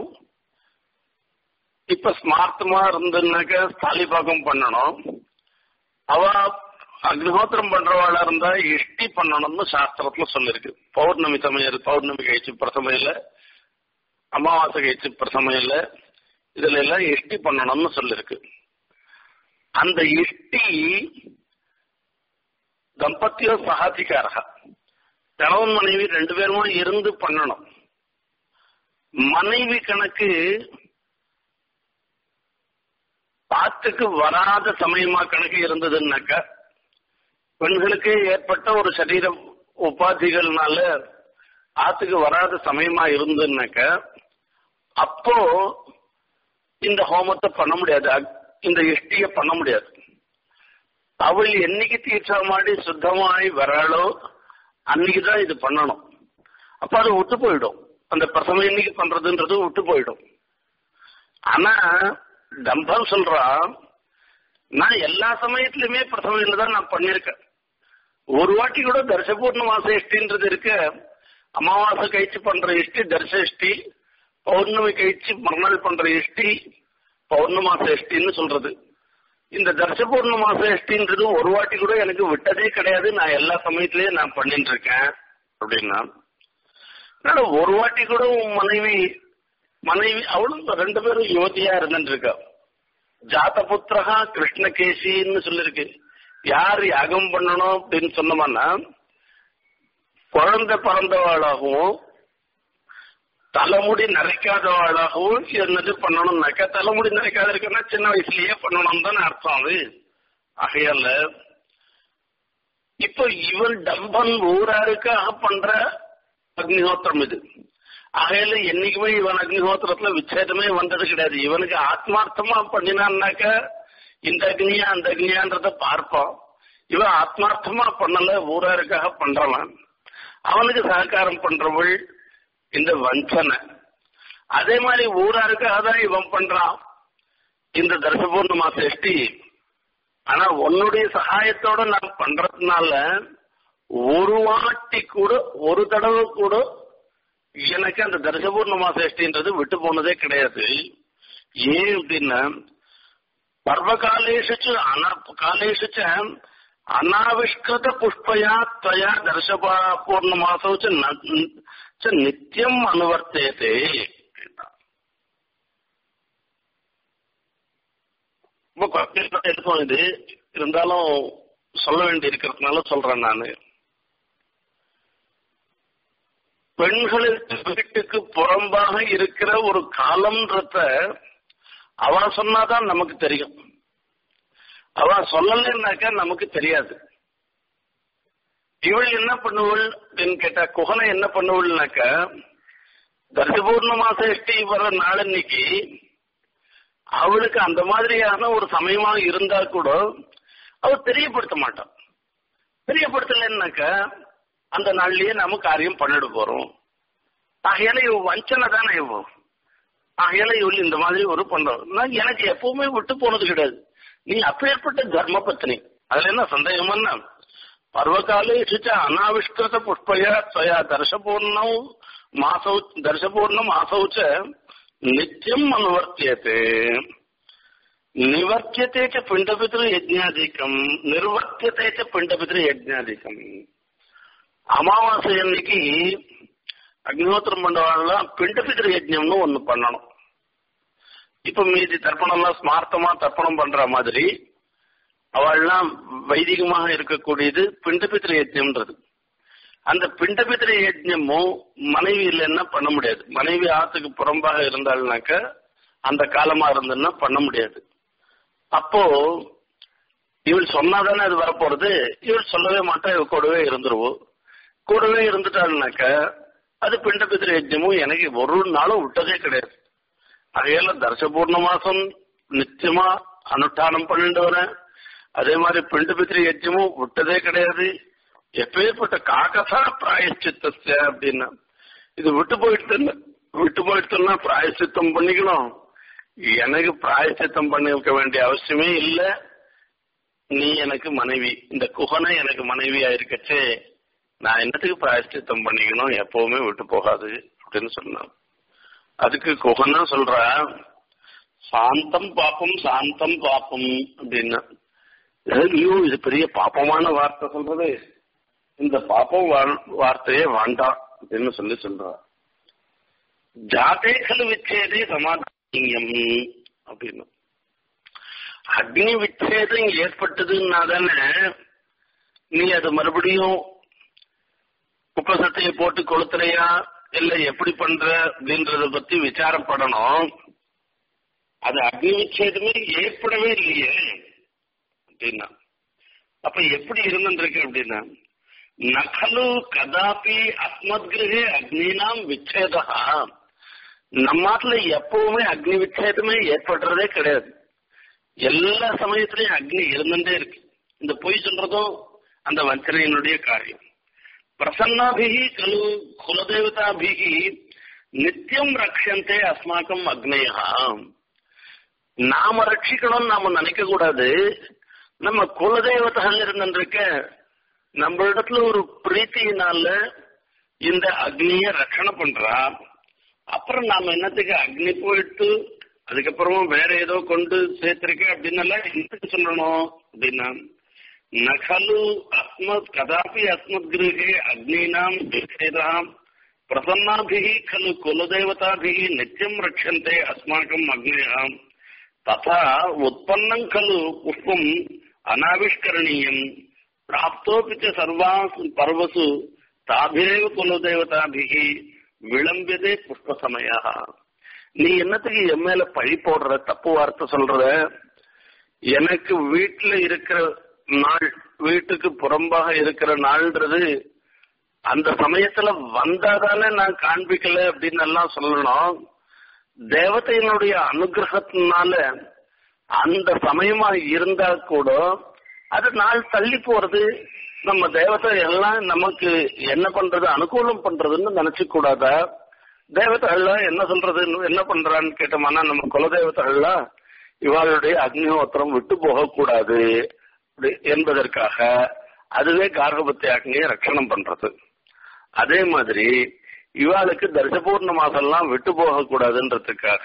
இப்ப ஸ்மார்த்தமா இருந்துனாக்க ஸ்தாலிபாகம் பண்ணணும் அவ அக்னிஹோத்திரம் பண்றவாளா இருந்தா இஷ்டி பண்ணணும்னு சாஸ்திரத்துல சொல்லிருக்கு பௌர்ணமி சமையல் பௌர்ணமி கழிச்சு பிரசமையில அமாவாசை கழிச்சு பிரசமையில இதுல எல்லாம் இஷ்டி பண்ணணும்னு சொல்லிருக்கு அந்த இஷ்டி தம்பத்தியோ சகாதிகாரக கணவன் மனைவி ரெண்டு பேருமா இருந்து பண்ணணும் மனைவி கணக்கு பாத்துக்கு வராத சமயமா கணக்கு இருந்ததுன்னாக்கா பெண்களுக்கு ஏற்பட்ட ஒரு சரீர உபாதிகள்னால ஆத்துக்கு வராத சமயமா இருந்ததுன்னாக்க அப்போ இந்த ஹோமத்தை பண்ண முடியாது இந்த இஷ்டிய பண்ண முடியாது அவள் என்னைக்கு தீர்ச்சா மாடி சுத்தமாய் வராளோ அன்னைக்குதான் இது பண்ணணும் அப்ப அது விட்டு போயிடும் அந்த பிரசவம் என்னைக்கு பண்றதுன்றது விட்டு போயிடும் ஆனா தம்பம் சொல்றான் நான் எல்லா சமயத்திலுமே பிரசவையில தான் நான் பண்ணிருக்கேன் ஒரு வாட்டி கூட தர்சபூர்ண மாச இஷ்டின்றது இருக்கு அமாவாசை கழிச்சு பண்ற இஷ்டி தர்ச இஷ்டி பௌர்ணமி கழிச்சு மறுநாள் பண்ற இஷ்டி பௌர்ணமாச இஷ்டின்னு சொல்றது இந்த தர்சபூர்ண மாச இஷ்டின்றது ஒரு வாட்டி கூட எனக்கு விட்டதே கிடையாது நான் எல்லா சமயத்திலயும் நான் பண்ணிட்டு இருக்கேன் அப்படின்னா ஒரு வாட்டி கூட உன் மனைவி மனைவி அவளும் ரெண்டு பேரும் யுவதியா இருந்துட்டு இருக்கா ஜாத புத்திரகா கிருஷ்ணகேசின்னு சொல்லிருக்கு யார் யாகம் பண்ணணும் அப்படின்னு சொன்னோம்னா குழந்தை பிறந்தவாளாகவும் தலைமுடி நரைக்காதவாளாகவும் என்னது பண்ணணும்னாக்கா தலைமுடி நரைக்காத இருக்குன்னா சின்ன வயசுலயே பண்ணணும் தானே அர்த்தம் அது ஆகையால இப்போ இவன் டம்பன் ஊராருக்காக பண்ற அக்னிஹோத்திரம் இது ஆகையில என்னைக்குமே இவன் அக்னிஹோத்திரத்துல விச்சேதமே வந்தது கிடையாது இவனுக்கு ஆத்மார்த்தமா பண்ணினான்னாக்க இந்த அக்னியா அந்த அக்னியான்றத பார்ப்போம் இவன் ஆத்மார்த்தமா பண்ணல ஊராருக்காக பண்றவன் அவனுக்கு சககாரம் பண்றவள் இந்த வஞ்சனை அதே மாதிரி ஊராருக்காக தான் இவன் பண்றான் இந்த தர்சபூர்ணமா சேஷ்டி ஆனா உன்னுடைய சகாயத்தோட நான் பண்றதுனால ஒரு வாட்டி கூட ஒரு தடவை கூட எனக்கு அந்த தர்சபூர்ணமா சேஷ்டின்றது விட்டு போனதே கிடையாது ஏன் அப்படின்னா பர்வகாலேஷு அன காலேஷு அனாவிஷ்கிருத புஷ்பயா தயா தர்சபா பூர்ணமாசம் நித்தியம் அனுவர்த்தேதே ரொம்ப குழப்பம் இருக்கும் இது இருந்தாலும் சொல்ல வேண்டி இருக்கிறதுனால சொல்றேன் நானு பெண்களுக்கு வீட்டுக்கு புறம்பாக இருக்கிற ஒரு காலம்ன்றத அவ சொன்னாதான் நமக்கு தெரியும் அவ சொல்லலைன்னாக்கா நமக்கு தெரியாது இவள் என்ன பண்ணுவள் அப்படின்னு கேட்டா குகனை என்ன பண்ணுவள்னாக்க தர்சபூர்ண மாசம் எட்டி வர நாளன்னைக்கு அவளுக்கு அந்த மாதிரியான ஒரு சமயமா இருந்தா கூட அவள் தெரியப்படுத்த மாட்டான் தெரியப்படுத்தலைன்னாக்க அந்த நாள்லயே நம்ம காரியம் பண்ணிட்டு போறோம் ஆகையால இவ வஞ்சனை தானே இவ ஆகையால இவள் இந்த மாதிரி ஒரு பண்றோம் நான் எனக்கு எப்பவுமே விட்டு போனது கிடையாது நீ அப்பேற்பட்ட தர்ம பத்னி அதுல என்ன சந்தேகம் என்ன பர்வகாலேஷு ச அனாவிஷ்கிருத புஷ்பயா ஸ்வயா தர்ஷபூர்ணம் மாசௌ தர்ஷபூர்ணம் மாசௌ ச நித்தியம் அனுவர்த்தியते நிவர்த்தியते च पिण्डपितृ यज्ञादिकம் நிர்வர்த்தியते च पिण्डपितृ यज्ञादिकம் அமாவாசை அன்னைக்கு அக்னிஹோத்திரம் பண்றவாள்லாம் பிண்டபித்திர யஜ்ஞம்னு ஒண்ணு பண்ணணும் இப்ப மீதி தர்ப்பணம்லாம் ஸ்மார்த்தமா தர்ப்பணம் பண்ற மாதிரி அவள்லாம் வைதிகமாக இருக்கக்கூடியது பிண்டபித்திர யஜ்ஞம்ன்றது அந்த பிண்டபித்திர யஜ்ஞமும் மனைவி இல்லைன்னா பண்ண முடியாது மனைவி ஆத்துக்கு புறம்பாக இருந்தாள்னாக்க அந்த காலமா இருந்ததுன்னா பண்ண முடியாது அப்போ இவள் சொன்னாதானே அது வரப்போறது இவள் சொல்லவே மாட்டா இவ கூடவே இருந்துருவோம் கூடவே இருந்துட்டாள்னாக்க அது பிண்டபித்திர யஜ்ஞமும் எனக்கு ஒரு நாளும் விட்டதே கிடையாது அதையெல்லாம் தர்சபூர்ண மாசம் நிச்சயமா அனுஷ்டானம் பண்ணிட்டு வரேன் அதே மாதிரி பிண்டபித்திர யஜ்ஞமும் விட்டதே கிடையாது எப்பேற்பட்ட காக்கசா பிராயச்சித்த அப்படின்னா இது விட்டு போயிட்டு விட்டு போயிட்டுன்னா பிராயச்சித்தம் பண்ணிக்கணும் எனக்கு பிராயச்சித்தம் பண்ணி வைக்க வேண்டிய அவசியமே இல்லை நீ எனக்கு மனைவி இந்த குகனை எனக்கு மனைவியா இருக்கச்சே நான் என்னத்துக்கு பிராயஷ்டித்தம் பண்ணிக்கணும் எப்பவுமே விட்டு போகாது அப்படின்னு சொன்னான் அதுக்கு குகன்னா சொல்ற சாந்தம் பாப்பம் சாந்தம் பாப்பம் அப்படின்னா ஐயோ இது பெரிய பாப்பமான வார்த்தை சொல்றது இந்த பாப்பம் வார்த்தையே வேண்டாம் அப்படின்னு சொல்லி சொல்ற ஜாதே கல் விச்சேதே சமாதானியம் அப்படின்னு அக்னி விச்சேதம் ஏற்பட்டதுன்னா தானே நீ அது மறுபடியும் குப்பசத்தையை போட்டு கொளுத்துறையா இல்ல எப்படி பண்ற அப்படின்றத பத்தி விசாரப்படணும் அது அக்னி விச்சேதமே ஏற்படவே இல்லையே அப்படின்னா அப்ப எப்படி இருந்துருக்கு அப்படின்னா நகலு கதாபி அஸ்மத் கிரகே அக்னினாம் விச்சேதா நம்மாட்டுல எப்பவுமே அக்னி விச்சேதமே ஏற்படுறதே கிடையாது எல்லா சமயத்திலையும் அக்னி இருந்துட்டே இருக்கு இந்த பொய் சொல்றதும் அந்த வஞ்சனையினுடைய காரியம் பிரசன்னாபிகி கலு குலதேவதாபிகி நித்தியம் ரக்ஷந்தே அஸ்மாக்கம் அக்னயா நாம ரட்சிக்கணும்னு நாம நினைக்க கூடாது நம்ம குலதெய்வத்தால் இருந்திருக்க நம்ம இடத்துல ஒரு பிரீத்தியினால இந்த அக்னிய ரட்சணை பண்றா அப்புறம் நாம என்னத்துக்கு அக்னி போயிட்டு அதுக்கப்புறமா வேற ஏதோ கொண்டு சேர்த்திருக்க அப்படின்னு என்னத்துக்கு சொல்லணும் அப்படின்னா நகலு அஸ்மத் கதாபி அஸ்மத் கிரகே அக்னீனாம் விச்சேதாம் பிரசன்னாபிः खलु कुलदेवताभिः नित्यं रक्षन्ते अस्माकम् अग्नयः तथा उत्पन्नं खलु पुष्पम् अनाविष्करणीयम् प्राप्तोऽपि च सर्वासु पर्वसु ताभिरेव कुलदेवताभिः விளம்பியதே புஷ்ப சமயா நீ என்னத்துக்கு என் மேல பழி போடுற தப்பு வார்த்தை சொல்ற எனக்கு வீட்டுல இருக்கிற நாள் வீட்டுக்கு புறம்பாக இருக்கிற நாள்ன்றது அந்த சமயத்துல வந்தாதானே நான் காண்பிக்கல அப்படின்னு எல்லாம் சொல்லணும் தேவதையினுடைய அனுகிரகத்தினால அந்த சமயமா இருந்தா கூட அது நாள் தள்ளி போறது நம்ம தேவதை எல்லாம் நமக்கு என்ன பண்றது அனுகூலம் பண்றதுன்னு நினைச்சு கூடாதா தேவதைகள்லாம் என்ன சொல்றது என்ன பண்றான்னு கேட்டோம்னா நம்ம குலதேவதைகள்லாம் இவாளுடைய அக்னிஹோத்திரம் விட்டு போகக்கூடாது என்பதற்காக அதுவே கார்கபத்தி அக்னியை ரட்சணம் பண்றது அதே மாதிரி இவாளுக்கு தர்சபூர்ண மாசம்லாம் விட்டு போகக்கூடாதுன்றதுக்காக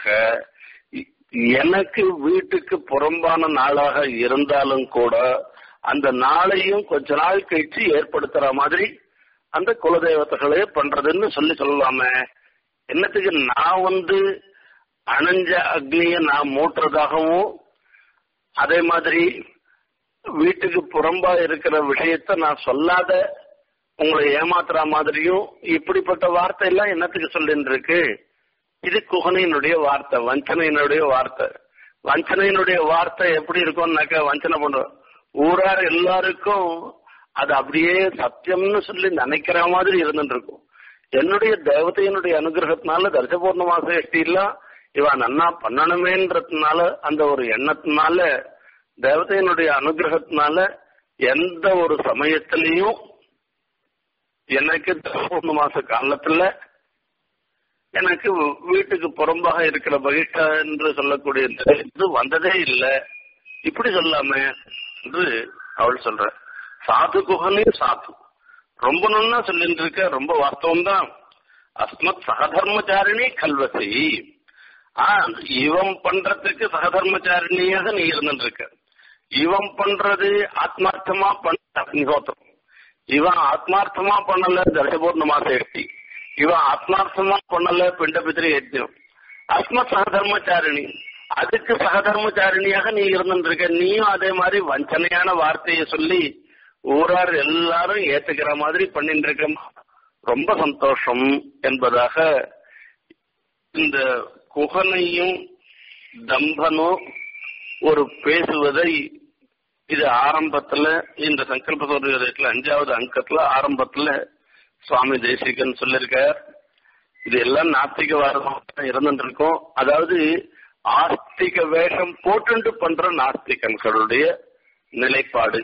எனக்கு வீட்டுக்கு புறம்பான நாளாக இருந்தாலும் கூட அந்த நாளையும் கொஞ்ச நாள் கழிச்சு ஏற்படுத்துற மாதிரி அந்த குலதெய்வத்தைகளே பண்றதுன்னு சொல்லி சொல்லலாமே என்னத்துக்கு நான் வந்து அணைஞ்ச அக்னிய நான் மூட்டுறதாகவும் அதே மாதிரி வீட்டுக்கு புறம்பா இருக்கிற விஷயத்த நான் சொல்லாத உங்களை ஏமாத்துற மாதிரியும் இப்படிப்பட்ட வார்த்தை எல்லாம் என்னத்துக்கு சொல்லின்னு இருக்கு இது குகனையினுடைய வார்த்தை வஞ்சனையினுடைய வார்த்தை வஞ்சனையினுடைய வார்த்தை எப்படி இருக்கும்னாக்க வஞ்சனை பண்றோம் ஊரார் எல்லாருக்கும் அது அப்படியே சத்தியம்னு சொல்லி நினைக்கிற மாதிரி இருந்துட்டு இருக்கும் என்னுடைய தேவதையினுடைய அனுகிரகத்தினால தர்சபூர்ணமாச எல்லாம் இவ நன்னா பண்ணணுமேன்றதுனால அந்த ஒரு எண்ணத்தினால தேவதையினுடைய அனுகிரகத்தினால எந்த ஒரு சமயத்திலையும் எனக்கு தர்சபூர்ண மாச காலத்துல எனக்கு வீட்டுக்கு புறம்பாக இருக்கிற பகிஷ்டா என்று சொல்லக்கூடிய இது வந்ததே இல்லை இப்படி சொல்லாம என்று அவள் சொல்ற சாது குகனே சாது ரொம்ப நன்னா சொல்லிட்டு இருக்க ரொம்ப வாஸ்தவம் தான் அஸ்மத் சகதர்மச்சாரிணி கல்வசி ஆ இவன் பண்றதுக்கு சகதர்மச்சாரிணியாக நீ இருந்துட்டு இருக்க இவன் பண்றது ஆத்மார்த்தமா பண்ண அக்னிஹோத்திரம் இவன் ஆத்மார்த்தமா பண்ணல தர்சபூர்ணமா சேஷ்டி இவன் ஆத்மார்த்தமா பண்ணல பிண்ட பித்திரி யஜ்யம் அஸ்மத் சகதர்மச்சாரிணி அதுக்கு சகதர்மச்சாரிணியாக நீ இருந்துருக்க நீயும் அதே மாதிரி வஞ்சனையான வார்த்தையை சொல்லி ஊரார் எல்லாரும் ஏத்துக்கிற மாதிரி பண்ணிட்டு இருக்க ரொம்ப சந்தோஷம் என்பதாக இந்த குகனையும் தம்பனும் ஒரு பேசுவதை இது ஆரம்பத்துல இந்த சங்கல்ப சௌரியத்துல அஞ்சாவது அங்கத்துல ஆரம்பத்துல சுவாமி தேசிகன் சொல்லியிருக்கார் இது எல்லாம் நாஸ்திகவாதமாக இருந்துட்டு இருக்கோம் அதாவது ஆஸ்திக வேஷம் போட்டுண்டு பண்ற நாஸ்திகன்களுடைய நிலைப்பாடு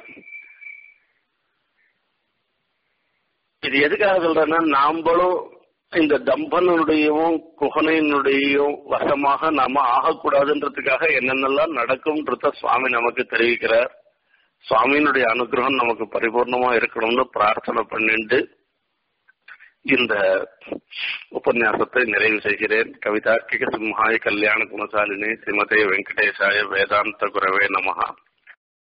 இது எதுக்காக சொல்றேன்னா நாம்பளும் இந்த தம்பனுடையவும் குகனையினுடையும் வசமாக நாம ஆகக்கூடாதுன்றதுக்காக என்னென்னலாம் நடக்கும்ன்றத சுவாமி நமக்கு தெரிவிக்கிறார் சுவாமியினுடைய அனுகிரகம் நமக்கு பரிபூர்ணமா இருக்கணும்னு பிரார்த்தனை பண்ணிட்டு இந்த உபன்யாசத்தை நிறைவு செய்கிறேன் கவிதார்க்கிக சிம்ஹாய கல்யாண குணசாலினி ஸ்ரீமதே வெங்கடேசாய வேதாந்த குரவே நமகா